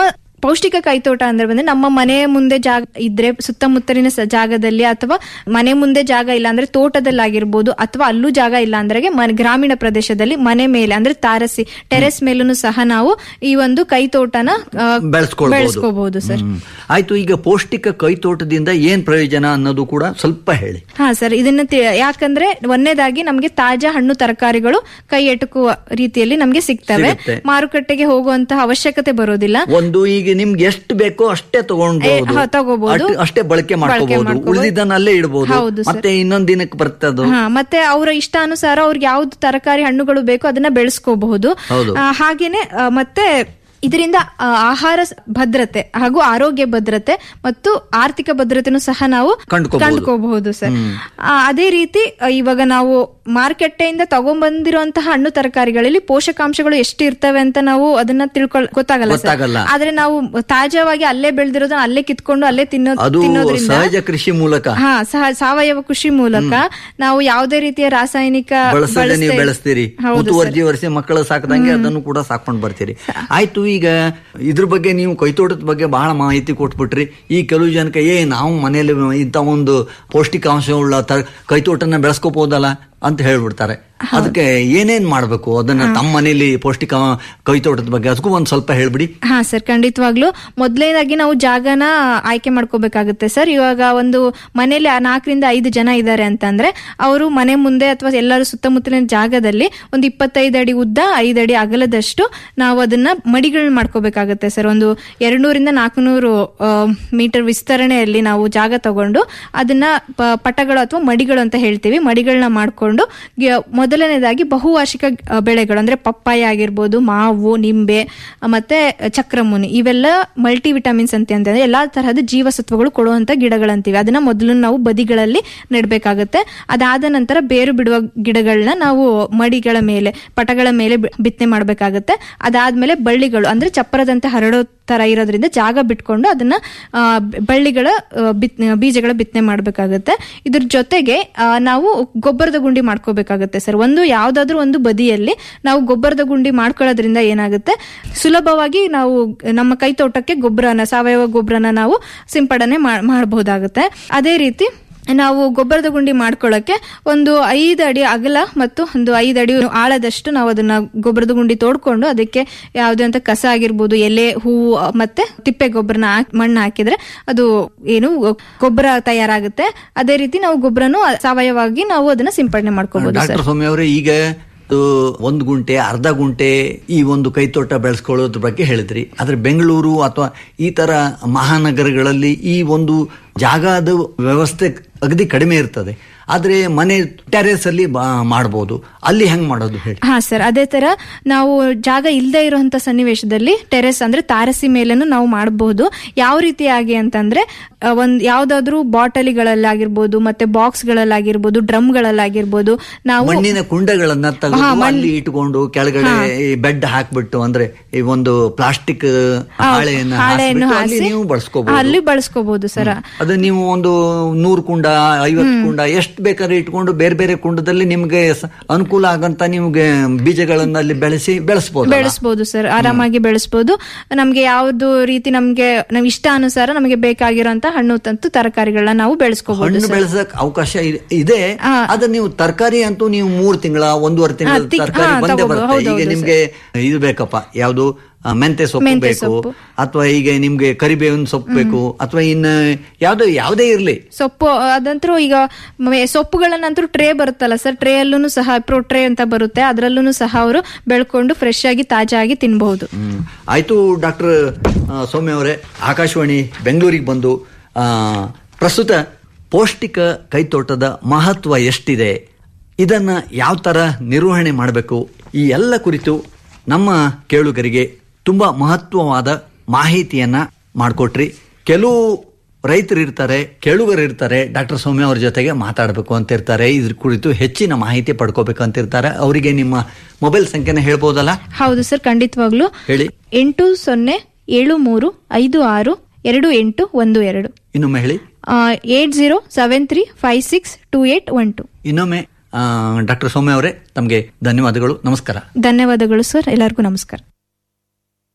ಪೌಷ್ಟಿಕ ಕೈತೋಟ ಅಂದ್ರೆ ಬಂದ್ರೆ ನಮ್ಮ ಮನೆ ಮುಂದೆ ಜಾಗ ಇದ್ರೆ ಸುತ್ತಮುತ್ತಲಿನ ಸ- ಜಾಗದಲ್ಲಿ ಅಥವಾ ಮನೆ ಮುಂದೆ ಜಾಗ ಇಲ್ಲ ಅಂದ್ರೆ ತೋಟದಲ್ಲಾಗಿರ್ಬೋದು ಅಥವಾ ಅಲ್ಲೂ ಜಾಗ ಇಲ್ಲ ಅಂದ್ರೆ ಮನೆ- ಗ್ರಾಮೀಣ ಪ್ರದೇಶದಲ್ಲಿ ಮನೆ ಮೇಲೆ ಅಂದ್ರೆ ತಾರಸಿ ಟೆರೆಸ್ ಮೇಲೂ ಸಹ ನಾವು ಈ ಒಂದು ಕೈತೋಟನ ಆ, ಬೆಳೆಸ್ಕೊಳ್ಬಹುದು ಬೆಳೆಸ್ಕೋಬಹುದು ಸರ್ ಹ್ಮ್. ಆಯ್ತು ಈಗ ಪೌಷ್ಟಿಕ ಕೈತೋಟದಿಂದ ಏನ್ ಪ್ರಯೋಜನ ಅನ್ನೋದು ಕೂಡ ಸ್ವಲ್ಪ ಹೇಳಿ ಹಾ ಸರ್ ಇದನ್ನ ತಿ- ಯಾಕಂದ್ರೆ ಒಂದನೇದಾಗಿ ನಮ್ಗೆ ತಾಜಾ ಹಣ್ಣು ತರಕಾರಿಗಳು ಕೈ ಎಟುಕುವ ರೀತಿಯಲ್ಲಿ ನಮ್ಗೆ ಸಿಗ್ತವೆ ಸಿಗುತ್ತೆ. ಮಾರುಕಟ್ಟೆಗೆ ಹೋಗುವಂತಹ ಅವಶ್ಯಕತೆ ಬರೋದಿಲ್ಲ ಒಂದು ಈಗ ನಿಮ್ಗೆ ಎಷ್ಟು ಬೇಕೋ ಅಷ್ಟೇ ಏ, ತಗೊಂಡ್ಬೋದು ಹಾ, ತಗೋಬಹುದು. ಅಷ್ಟ್- ಅಷ್ಟೇ ಬಳಕೆ ಮಾಡ್ಕೋಬಹುದು ಮಾಡ್ಕೋಬಹುದು. ಉಳಿದಿದ್ದನ್ನ ಅಲ್ಲೇ ಇಡಬಹುದು ಹೌದು ಸರ್. ಮತ್ತೆ ಇನ್ನೊಂದ್ ದಿನಕ್ಕೆ ಬರ್ತದು ಹಾ ಮತ್ತೆ ಅವರ ಇಷ್ಟಾನುಸಾರ ಅವ್ರಿಗೆ ಯಾವ್ದು ತರಕಾರಿ ಹಣ್ಣುಗಳು ಬೇಕೋ ಅದನ್ನ ಬೆಳೆಸ್ಕೋಬಹುದು ಹೌದು. ಆ, ಹಾಗೇನೆ ಆ, ಮತ್ತೆ ಇದರಿಂದ ಆ, ಆಹಾರ ಸ- ಭದ್ರತೆ ಹಾಗೂ ಆರೋಗ್ಯ ಭದ್ರತೆ ಮತ್ತು ಆರ್ಥಿಕ ಭದ್ರತೆನೂ ಸಹ ನಾವು ಕಂಡ್ಕೋಬಹುದು. ಕಂಡುಕೋಬಹುದು ಸರ್ ಆ, ಅದೇ ರೀತಿ ಆ, ಇವಾಗ ನಾವು ಮಾರುಕಟ್ಟೆಯಿಂದ ತಗೊಂಡ್ಬಂದಿರುವಂತಹ ಹಣ್ಣು ತರಕಾರಿಗಳಲ್ಲಿ ಪೋಷಕಾಂಶಗಳು ಎಷ್ಟು ಇರ್ತವೆ ಅಂತ ನಾವು ಅದನ್ನ ತಿಳ್ಕೊಳ್ ಗೊತ್ತಾಗಲ್ಲ ಸರ್. ಗೊತ್ತಾಗಲ್ಲ. ಆದ್ರೆ ನಾವು ತಾಜಾವಾಗಿ ಅಲ್ಲೇ ಬೆಳೆದಿರೋದನ್ನ ಅಲ್ಲೇ ಕಿತ್ಕೊಂಡು ಅಲ್ಲೇ ತಿನ್ನೋ ಅದು ತಿನ್ನೋದ್ರಿಂದ ಸಹಜ ಕೃಷಿ ಮೂಲಕ ಹಾ ಸಹ ಸಾವಯವ ಕೃಷಿ ಮೂಲಕ ನಾವು ಯಾವುದೇ ರೀತಿಯ ರಾಸಾಯನಿಕ ಬಳಸದೆ ನೀವು ಬಳಸ್ದೇ- ಬೆಳೆಸ್ತೀರಿ ಹೌದು ಸರ್. ಮುತುವರ್ಜಿ ವರ್ಷ ಮಕ್ಕಳು ಸಾಕದಂಗೆ ಅದನ್ನು ಕೂಡ ಸಾಕೊಂಡ್ ಬರ್ತೀರಿ ಆಯ್ತು ಈಗ ಇದ್ರ ಬಗ್ಗೆ ನೀವು ಕೈತೋಟದ ಬಗ್ಗೆ ಬಹಳ ಮಾಹಿತಿ ಕೊಟ್ಬಿಟ್ರಿ ಈ ಕೆಲವು ಜನಕ್ಕೆ ಏ ನಾವು ಮನೇಲಿ ಇಂಥ ಒಂದು ಪೌಷ್ಟಿಕಾಂಶವುಳ್ಳ ತರ ಕೈತೋಟನ ಬೆಳೆಸ್ಕೋಬಹುದಲ್ಲ ಅಂತ ಹೇಳ್ಬಿಡ್ತಾರೆ ಅದಕ್ಕೆ ಏನೇನ್ ಮಾಡ್ಬೇಕು ಅದನ್ನ ತಮ್ಮ ಮನೇಲಿ ಪೌಷ್ಟಿಕ ಕೈತೋಟದ ಬಗ್ಗೆ ಅದಕ್ಕೂ ಒಂದ್ ಸ್ವಲ್ಪ ಹೇಳ್ಬಿಡಿ ಹಾ ಸರ್ ಖಂಡಿತವಾಗ್ಲು ಮೊದಲನೇದಾಗಿ ನಾವು ಜಾಗನ ಆಯ್ಕೆ ಮಾಡ್ಕೋಬೇಕಾಗುತ್ತೆ ಸರ್ ಇವಾಗ ಒಂದು ಮನೇಲಿ ಆ ನಾಲ್ಕರಿಂದ ಐದು ಜನ ಇದ್ದಾರೆ ಅಂತಂದ್ರೆ ಅವರು ಮನೆ ಮುಂದೆ ಅಥವಾ ಎಲ್ಲರೂ ಸುತ್ತಮುತ್ತಲಿನ ಜಾಗದಲ್ಲಿ ಒಂದು ಇಪ್ಪತ್ತೈದು ಅಡಿ ಉದ್ದ ಐದು ಅಡಿ ಅಗಲದಷ್ಟು ನಾವು ಅದನ್ನ ಮಡಿಗಳನ್ನ ಮಾಡ್ಕೋಬೇಕಾಗುತ್ತೆ ಸರ್ ಒಂದು ಎರಡ್ನೂರಿಂದ ನಾಲ್ಕುನೂರು ಮೀಟರ್ ವಿಸ್ತರಣೆಯಲ್ಲಿ ನಾವು ಜಾಗ ತಗೊಂಡು ಅದನ್ನ ಪ- ಪಟಗಳು ಅಥವಾ ಮಡಿಗಳು ಅಂತ ಹೇಳ್ತೀವಿ ಮಡಿಗಳನ್ನ ಮಾಡ್ಕೊಂಡು ಗಿ- ಮೊದಲನೇದಾಗಿ ಬಹುವಾರ್ಷಿಕ ಆ, ಬೆಳೆಗಳು ಅಂದ್ರೆ ಪಪ್ಪಾಯ ಆಗಿರ್ಬೋದು ಮಾವು ನಿಂಬೆ ಆ, ಮತ್ತೆ ಚಕ್ರಮುನಿ ಇವೆಲ್ಲ ಮಲ್ಟಿ ವಿಟಮಿನ್ಸ್ ಅಂತ ಅಂತಂದ್ರೆ ಎಲ್ಲಾ ತರಹದ ಜೀವಸತ್ವಗಳು ಕೊಡುವಂತ ಗಿಡಗಳಂತೀವಿ ಅದನ್ನ ಮೊದಲು ನಾವು ಬದಿಗಳಲ್ಲಿ ನೆಡ್ಬೇಕಾಗುತ್ತೆ ಅದಾದ ನಂತರ ಬೇರು ಬಿಡುವ ಗಿಡಗಳನ್ನ ನಾವು ಮಡಿಗಳ ಮೇಲೆ ಪಟಗಳ ಮೇಲೆ ಬಿ- ಬಿತ್ತನೆ ಮಾಡಬೇಕಾಗುತ್ತೆ ಅದಾದ್ಮೇಲೆ ಬಳ್ಳಿಗಳು ಅಂದ್ರೆ ಚಪ್ಪರದಂತೆ ಹರಡೋ ತರ ಇರೋದ್ರಿಂದ ಜಾಗ ಬಿಟ್ಕೊಂಡು ಅದನ್ನ ಆ, ಬ- ಬಳ್ಳಿಗಳ ಆ, ಬಿತ್ ಬೀಜಗಳ ಬಿತ್ತನೆ ಮಾಡಬೇಕಾಗುತ್ತೆ ಇದ್ರ ಜೊತೆಗೆ ಆ, ನಾವು ಗೊಬ್ಬರದ ಗುಂಡಿ ಮಾಡ್ಕೋಬೇಕಾಗುತ್ತೆ ಸರ್ ಒಂದು ಯಾವ್ದಾದ್ರು ಒಂದು ಬದಿಯಲ್ಲಿ ನಾವು ಗೊಬ್ಬರದ ಗುಂಡಿ ಮಾಡ್ಕೊಳ್ಳೋದ್ರಿಂದ ಏನಾಗುತ್ತೆ ಸುಲಭವಾಗಿ ನಾವು ನಮ್ಮ ಕೈ ತೋಟಕ್ಕೆ ಗೊಬ್ಬರನ ಸಾವಯವ ಗೊಬ್ಬರನ ನಾವು ಸಿಂಪಡಣೆ ಮಾಡ್- ಮಾಡಬಹುದಾಗುತ್ತೆ ಅದೇ ರೀತಿ ನಾವು ಗೊಬ್ಬರದ ಗುಂಡಿ ಮಾಡ್ಕೊಳ್ಳೋಕೆ ಒಂದು ಐದು ಅಡಿ ಅಗಲ ಮತ್ತು ಒಂದು ಐದು ಅಡಿ ಆಳದಷ್ಟು ನಾವು ಅದನ್ನ ಗೊಬ್ಬರದ ಗುಂಡಿ ತೋಡ್ಕೊಂಡು ಅದಕ್ಕೆ ಯಾವುದೇ ಅಂತ ಕಸ ಆಗಿರ್ಬೋದು ಎಲೆ ಹೂವು ಮತ್ತೆ ತಿಪ್ಪೆ ಗೊಬ್ಬರನ ಹಾಕ್- ಮಣ್ಣು ಹಾಕಿದ್ರೆ ಅದು ಏನು ಗೊಬ್ಬರ ತಯಾರಾಗುತ್ತೆ ಅದೇ ರೀತಿ ನಾವು ಗೊಬ್ಬರನು ಸಾವಯವಾಗಿ ನಾವು ಅದನ್ನ ಸಿಂಪಡಣೆ ಮಾಡ್ಕೋಬಹುದು ಸರ್ ಡಾಕ್ಟರ್ ಸ್ವಾಮಿ ಅವರೇ ಈಗ ಇದು ಒಂದು ಗುಂಟೆ ಅರ್ಧ ಗುಂಟೆ ಈ ಒಂದು ಕೈತೋಟ ಬೆಳೆಸ್ಕೊಳ್ಳೋದ್ರ ಬಗ್ಗೆ ಹೇಳಿದ್ರಿ ಆದ್ರೆ ಬೆಂಗಳೂರು ಅಥವಾ ಈ ತರ ಮಹಾನಗರಗಳಲ್ಲಿ ಈ ಒಂದು ಜಾಗದ ವ್ಯವಸ್ಥೆ ಅಗದಿ ಕಡಿಮೆ ಇರ್ತದೆ ಆದ್ರೆ ಮನೆ ಟೆರೇಸ್ ಅಲ್ಲಿ ಬಾ- ಮಾಡ್ಬೋದು ಅಲ್ಲಿ ಹೆಂಗ್ ಮಾಡೋದು ಹೇಳಿ ಹಾ ಸರ್ ಅದೇ ತರ ನಾವು ಜಾಗ ಇಲ್ಲದೆ ಇರುವಂತ ಸನ್ನಿವೇಶದಲ್ಲಿ ಟೆರೆಸ್ ಅಂದ್ರೆ ತಾರಸಿ ಮೇಲೇನು ನಾವು ಮಾಡಬಹುದು ಯಾವ ರೀತಿಯಾಗಿ ಅಂತಂದ್ರೆ ಆ, ಒಂದ್ ಯಾವ್ದಾದ್ರು ಬಾಟಲಿಗಳಲ್ಲಾಗಿರ್ಬೋದು ಮತ್ತೆ ಬಾಕ್ಸ್ ಗಳಲ್ಲಾಗಿರ್ಬೋದು ಡ್ರಮ್ ಗಳಲ್ಲಾಗಿರ್ಬೋದು ನಾವು ಮಣ್ಣಿನ ಕುಂಡಗಳನ್ನ ತೆಗೆದು ಅಲ್ಲಿ ಇಟ್ಕೊಂಡು ಕೆಳಗಡೆ ಈ ಬೆಡ್ ಹಾಕ್ಬಿಟ್ಟು ಅಂದ್ರೆ ಈ ಒಂದು ಪ್ಲಾಸ್ಟಿಕ್ ಹಾಳೆಯನ್ನ ಹಾಳೆಯನ್ನು ಹಾಸ್ಬಿಟ್ಟು ಅಲ್ಲಿ ಹಾಸಿ ನೀವು ಬಳಸ್ಕೋಬಹುದು ಅಲ್ಲಿ ಬಳಸ್ಕೋಬಹುದು ಸರ್ ಅದು ನೀವು ಒಂದು ನೂರು ಕುಂಡ ಐವತ್ತು ಕುಂಡ ಎಷ್ಟು ಬೇಕಾದ್ರೆ ಇಟ್ಕೊಂಡು ಬೇರೆ ಬೇರೆ ಕುಂಡದಲ್ಲಿ ನಿಮ್ಗೆ ಸ- ಅನುಕೂಲ ಆಗಂತ ನಿಮ್ಗೆ ಬೀಜಗಳನ್ನ ಅಲ್ಲಿ ಬೆಳೆಸಿ ಬೆಳೆಸಬಹುದು ಬೆಳೆಸ್ಬೋದು ಸರ್ ಆರಾಮಾಗಿ ಬೆಳೆಸ್ಬೋದು ನಮ್ಗೆ ಯಾವ್ದು ರೀತಿ ನಮ್ಗೆ ನಾವ್ ಇಷ್ಟ ಅನುಸಾರ ನಮಗೆ ಬೇಕಾಗಿರೋಂತ ಹಣ್ಣು ತಂತು ತರಕಾರಿಗಳನ್ನ ನಾವು ಬೆಳೆಸ್ಕೋಬಹುದು ಹಣ್ಣು ಬೆಳೆಸಕ್ ಅವಕಾಶ ಇದೆ- ಇದೆ ಅದ ನೀವು ತರಕಾರಿ ಅಂತೂ ನೀವು ಮೂರ್ ತಿಂಗಳ ಒಂದೂವರೆ ತಿಂಗಳ ಹಾ, ತಿ- ತರಕಾರಿ ಹಾ, ಬಂದೇ ತಗೋಬೋದು. ಬರುತ್ತೆ ಹೌದು, ಈಗ ಹೌದು ನಿಮ್ಗೆ ಇದು ಬೇಕಪ್ಪ ಯಾವುದು ಆ, ಮೆಂತೆ ಸೊಪ್ಪು ಮೆಂತೆ ಬೇಕು ಸೊಪ್ಪು. ಅಥವಾ ಈಗ ನಿಮ್ಗೆ ಕರಿಬೇವಿನ ಸೊಪ್ಪು ಬೇಕು ಅಥವಾ ಇನ್ನ ಯಾವ್ದು ಯಾವ್ದೇ ಇರ್ಲಿ ಸೊಪ್ಪು ಅದಂತರೂ ಈಗ ಮೆ- ಸೊಪ್ಪುಗಳನ್ನಂತೂ ಟ್ರೇ ಬರುತ್ತಲ್ಲ ಸರ್ ಟ್ರೇ ಅಲ್ಲೂ ಸಹ ಪ್ರೋ ಟ್ರೇ ಅಂತ ಬರುತ್ತೆ ಅದರಲ್ಲೂ ಸಹ ಅವರು ಬೆಳ್ಕೊಂಡು ಫ್ರೆಶ್ ಆಗಿ ತಾಜಾ ಆಗಿ ತಿನ್ಬಹುದು ಹ್ಮ್. ಆಯ್ತು ಡಾಕ್ಟರ್ ಸೌಮ್ಯ ಅವರೇ ಆಕಾಶವಾಣಿ ಬೆಂಗಳೂರಿಗೆ ಬಂದು ಆ, ಪ್ರಸ್ತುತ ಪೌಷ್ಟಿಕ ಕೈತೋಟದ ಮಹತ್ವ ಎಷ್ಟಿದೆ ಇದನ್ನ ಯಾವ ತರ ನಿರ್ವಹಣೆ ಮಾಡಬೇಕು ಈ ಎಲ್ಲ ಕುರಿತು ನಮ್ಮ ಕೇಳುಗರಿಗೆ ತುಂಬಾ ಮಹತ್ವವಾದ ಮಾಹಿತಿಯನ್ನ ಮಾಡಿಕೊಟ್ರಿ ಕೆಲವು ರೈತರು ಇರ್ತಾರೆ ಕೇಳುಗರು ಇರ್ತಾರೆ ಡಾಕ್ಟರ್ ಸೌಮ್ಯ ಅವ್ರ ಜೊತೆಗೆ ಮಾತಾಡಬೇಕು ಅಂತ ಇರ್ತಾರೆ ಇದ್ರ ಕುರಿತು ಹೆಚ್ಚಿನ ಮಾಹಿತಿ ಪಡ್ಕೋಬೇಕು ಅಂತ ಇರ್ತಾರೆ ಅವರಿಗೆ ನಿಮ್ಮ ಮೊಬೈಲ್ ಸಂಖ್ಯೆನ ಹೇಳ್ಬೋದಲ್ಲ ಹೌದು ಸರ್ ಖಂಡಿತವಾಗ್ಲು ಹೇಳಿ ಎಂಟು ಸೊನ್ನೆ ಏಳು ಮೂರು ಐದು ಆರು ಎರಡು ಎಂಟು ಒಂದು ಎರಡು ಇನ್ನೊಮ್ಮೆ ಹೇಳಿ eight zero seven three five six two eight one two ಇನ್ನೊಮ್ಮೆ ಡಾಕ್ಟರ್ ಸೌಮ್ಯ ಅವರೇ ತಮಗೆ ಧನ್ಯವಾದಗಳು ನಮಸ್ಕಾರ ಧನ್ಯವಾದಗಳು ಸರ್ ಎಲ್ಲರಿಗೂ ನಮಸ್ಕಾರ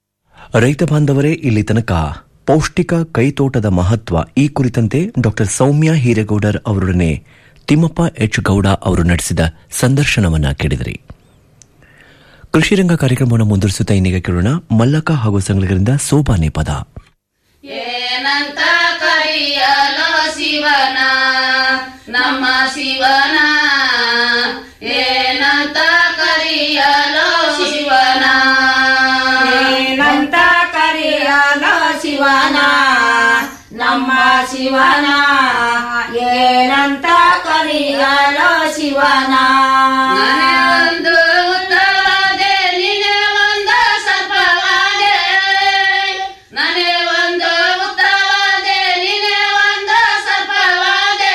ರೈತ ಬಾಂಧವರೇ ಇಲ್ಲಿ ತನಕ ಪೌಷ್ಟಿಕ ಕೈತೋಟದ ಮಹತ್ವ ಈ ಕುರಿತಂತೆ ಡಾಕ್ಟರ್ ಸೌಮ್ಯ ಹೀರೇಗೌಡರ್ ಅವರೊಡನೆ ತಿಮ್ಮಪ್ಪ ಎಚ್ ಗೌಡ ಅವರು ನಡೆಸಿದ ಸಂದರ್ಶನವನ್ನ ಕೇಳಿದಿರಿ ಕೃಷಿರಂಗ ಕಾರ್ಯಕ್ರಮವನ್ನು ಮುಂದುವರಿಸುತ್ತಾ ಇನ್ನೀಗ ಕೇಳೋಣ ಮಲ್ಲಕ ಹಾಗೂ ಸಂಘಗಳಿಂದ ಸೋಬಾನೆ ಪದ ಏನಂತ ಕರೆಯಲೋ ಶಿವನ ನಮ್ಮ ಶಿವನ ಏನಂತ ಕರೆಯಲೋ ಶಿವನ ಏನಂತ ಕರೆಯಲೋ ಶಿವನ ನಮ್ಮ ಶಿವನ ಏನಂತ ಕರೆಯಲೋ ಶಿವನ ಮನೆ ಒಂದು ಉತ್ತರವಾದೆ ನಿನೆ ಒಂದು ಸರ್ಪವಾದೆ ನನೆ ಒಂದು ಉತ್ತರವಾದೆ ನಿನೆ ಒಂದು ಸರ್ಪವಾದೆ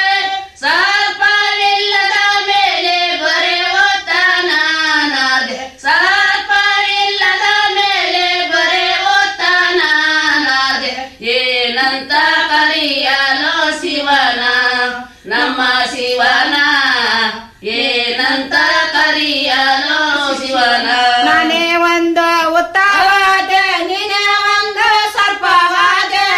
ಸರ್ಪವಿಲ್ಲದ ಮೇಲೆ ಬರೆಯುತ್ತ ನಾನಾದೆ ಸರ್ಪವಿಲ್ಲದ ಮೇಲೆ ಬರೆಯುತ್ತ ನಾನಾದೆ ಏನಂತ ಕರೆಯಲೋ ಶಿವನ ನಮ್ಮ ಶಿವನ ಏನಂತ ಕರೆಯಲೋ ಶಿವನ ನಾನೇ ಒಂದು ಉತ್ತವಾದೆ ನೀನೇ ಒಂದು ಸರ್ಪವಾದೆ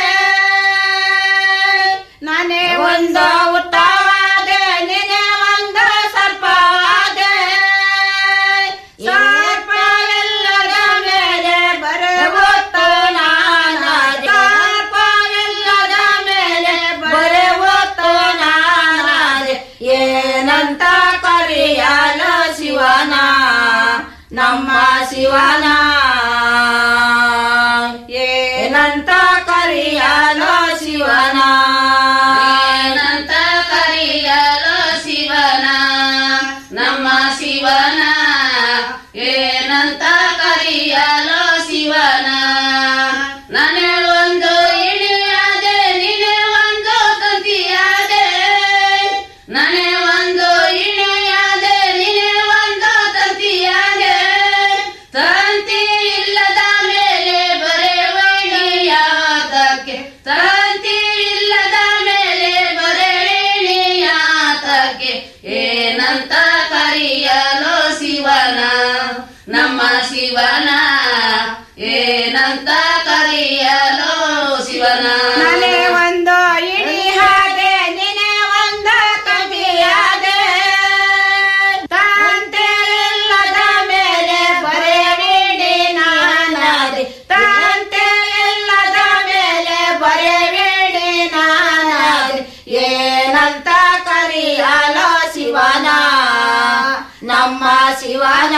ನಾನೇ ಒಂದು ಉತ್ತವಾದೆ ನೀನೇ ಒಂದು ಸರ್ಪವಾದೆ ಸರ್ಪವಿಲ್ಲದ ಮೇಲೆ ಬರೆಯುತ್ತ ನಾನಾದೆ ಸರ್ಪವಿಲ್ಲದ ಮೇಲೆ ಬರೆಯುತ್ತ ನಾನಾದೆ ಏನಂತ ಕರೆಯಲ ಶಿವನ ನಮ್ಮ ಶಿವನ ಏನಂತ ಕರೆಯಲ ಶಿವನ ಏನಂತ ಕರೆಯಲೋ ಶಿವನ ನಮ್ಮ ಶಿವನ ಏನಂತ ಕರೆಯಲೋ ಶಿವನ ನನೆ ಒಂದು ಇಳಿಯಾದೆ ನಿನೆ ಒಂದು ತಂತಿಯಾದೆ ನನೆ ಒಂದು ಇಳಿಯಾದೆ ನಿನೆ ಒಂದು ತಂತಿಯಾದೆ ತಂತಿ ಇಲ್ಲದ ಮೇಲೆ ಬರೆವಣಿಯಾತಕ್ಕೆ ತಂತಿ ಇಲ್ಲದ ಮೇಲೆ ಬರೆವಣಿಯಾತಕ್ಕೆ ಏನಂತ ಕರೆಯಲೋ ಶಿವನ ನಮ್ಮ ಶಿವನ ಏನಂತ ಕರೆಯಲೋ ಶಿವನ ನಾನೇ ಒಂದು ಇಳಿ ಹಾದೆ ನೀನೇ ಒಂದು ಕವಿಯಾದೆ ತಾಂತೆ ಇಲ್ಲದ ಮೇಲೆ ಬರೆಬೇಡಿ ನಾನಾದೆ ತಾಂತೆ ಇಲ್ಲದ ಮೇಲೆ ಬರೆಬೇಡಿ ನಾನಾದೆ ಏನಂತ ಕರೆಯಲೋ ಶಿವನ ನಮ್ಮ ಶಿವನ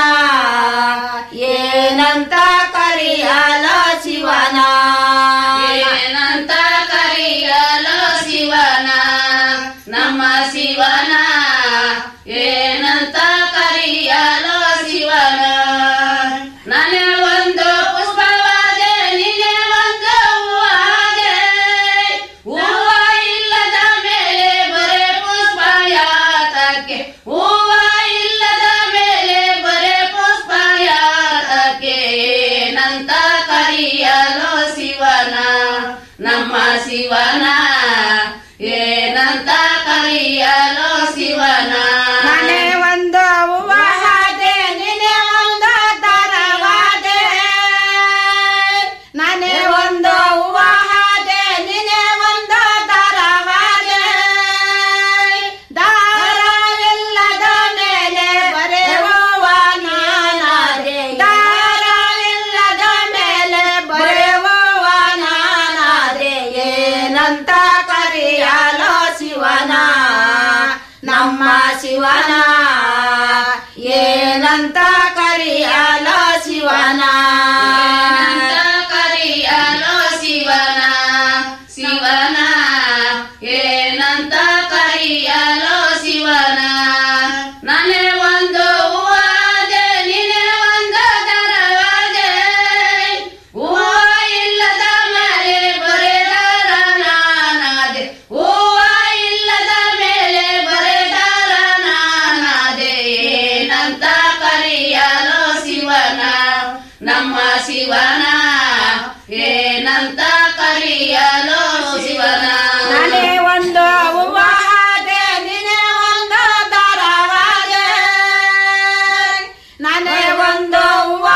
ಏನಂತ ಕರೆಯಲೋ ಶಿವನ ಏನಂತ ಕರೆಯಲೋ ಶಿವನ ನಮ್ಮ ಶಿವನ ಏನಂತ ಕರೆಯಲೋ ಶಿವನ ನನೆ ಒಂದು ಪುಷ್ಪವಾದೆ ನಿನೆ ಒಂದು ಹೂವಾದೆ ಹೂವ ಇಲ್ಲದ ಮೇಲೆ ಬರೇ ಪುಷ್ಪ ಯಾತಕ್ಕೆ ಹೂವ ಇಲ್ಲದ ಮೇಲೆ ಬರೇ ಪುಷ್ಪ ಯಾತಕ್ಕೆ ಏನಂತ ಕರೆಯಲೋ ಶಿವನ ನಮ್ಮ ಶಿವನ ಏನಂತ ಕರೆಯಲೋ ಶಿವನ ನಾನೇ ಒಂದು ಹೂವ ಹಾದೆ ನೀನೇ ಒಂದು ದಾರವಾದೆ ನಾನೇ ಒಂದು ಹೂವ ಹಾದೆ ನೀನೇ ಒಂದು ದಾರವಾದೆ ದಾರವಿಲ್ಲದ ಮೇಲೆ ಬರೆಯುವ ನಾನಾದೆ ದಾರವಿಲ್ಲದ ಮೇಲೆ ಬರೆಯುವ ನಾನಾದೆ ಏನಂತ ಕರೆಯಲೋ ಶಿವನ ನಮ್ಮ ಶಿವನ ಏನಂತ ಕರೆಯಲೋ ಶಿವನ ಏನಂತ ಕರೆಯಲೋ ಶಿವನ ಶಿವನ ಏನಂತ ಕರೆಯಲೋ ಶಿವನ ನನೆ ಒಂದು ಹೂವಾದೆ ನಿನೆ ಒಂದು ದರವಾದೆ ಹೂವ ಇಲ್ಲದ ಮೇಲೆ ಬರೆದಾರ ನಾನಾದೆ ಹೂವ ಇಲ್ಲದ ಮೇಲೆ ಬರೆದಾರ ನಾನಾದೆ ಏನಂತ ಕರೆಯಲೋ ಶಿವನ ನಮ್ಮ ಶಿವನ ಏನಂತ ಕರೆಯಲೋ ಶಿವನ ನಾನೇ ಒಂದು ಹೂವ ಹಾದೆ ನೀನೇ ಒಂದು ದಾರವಾದೆ ನಾನೇ ಒಂದು ಹೂವ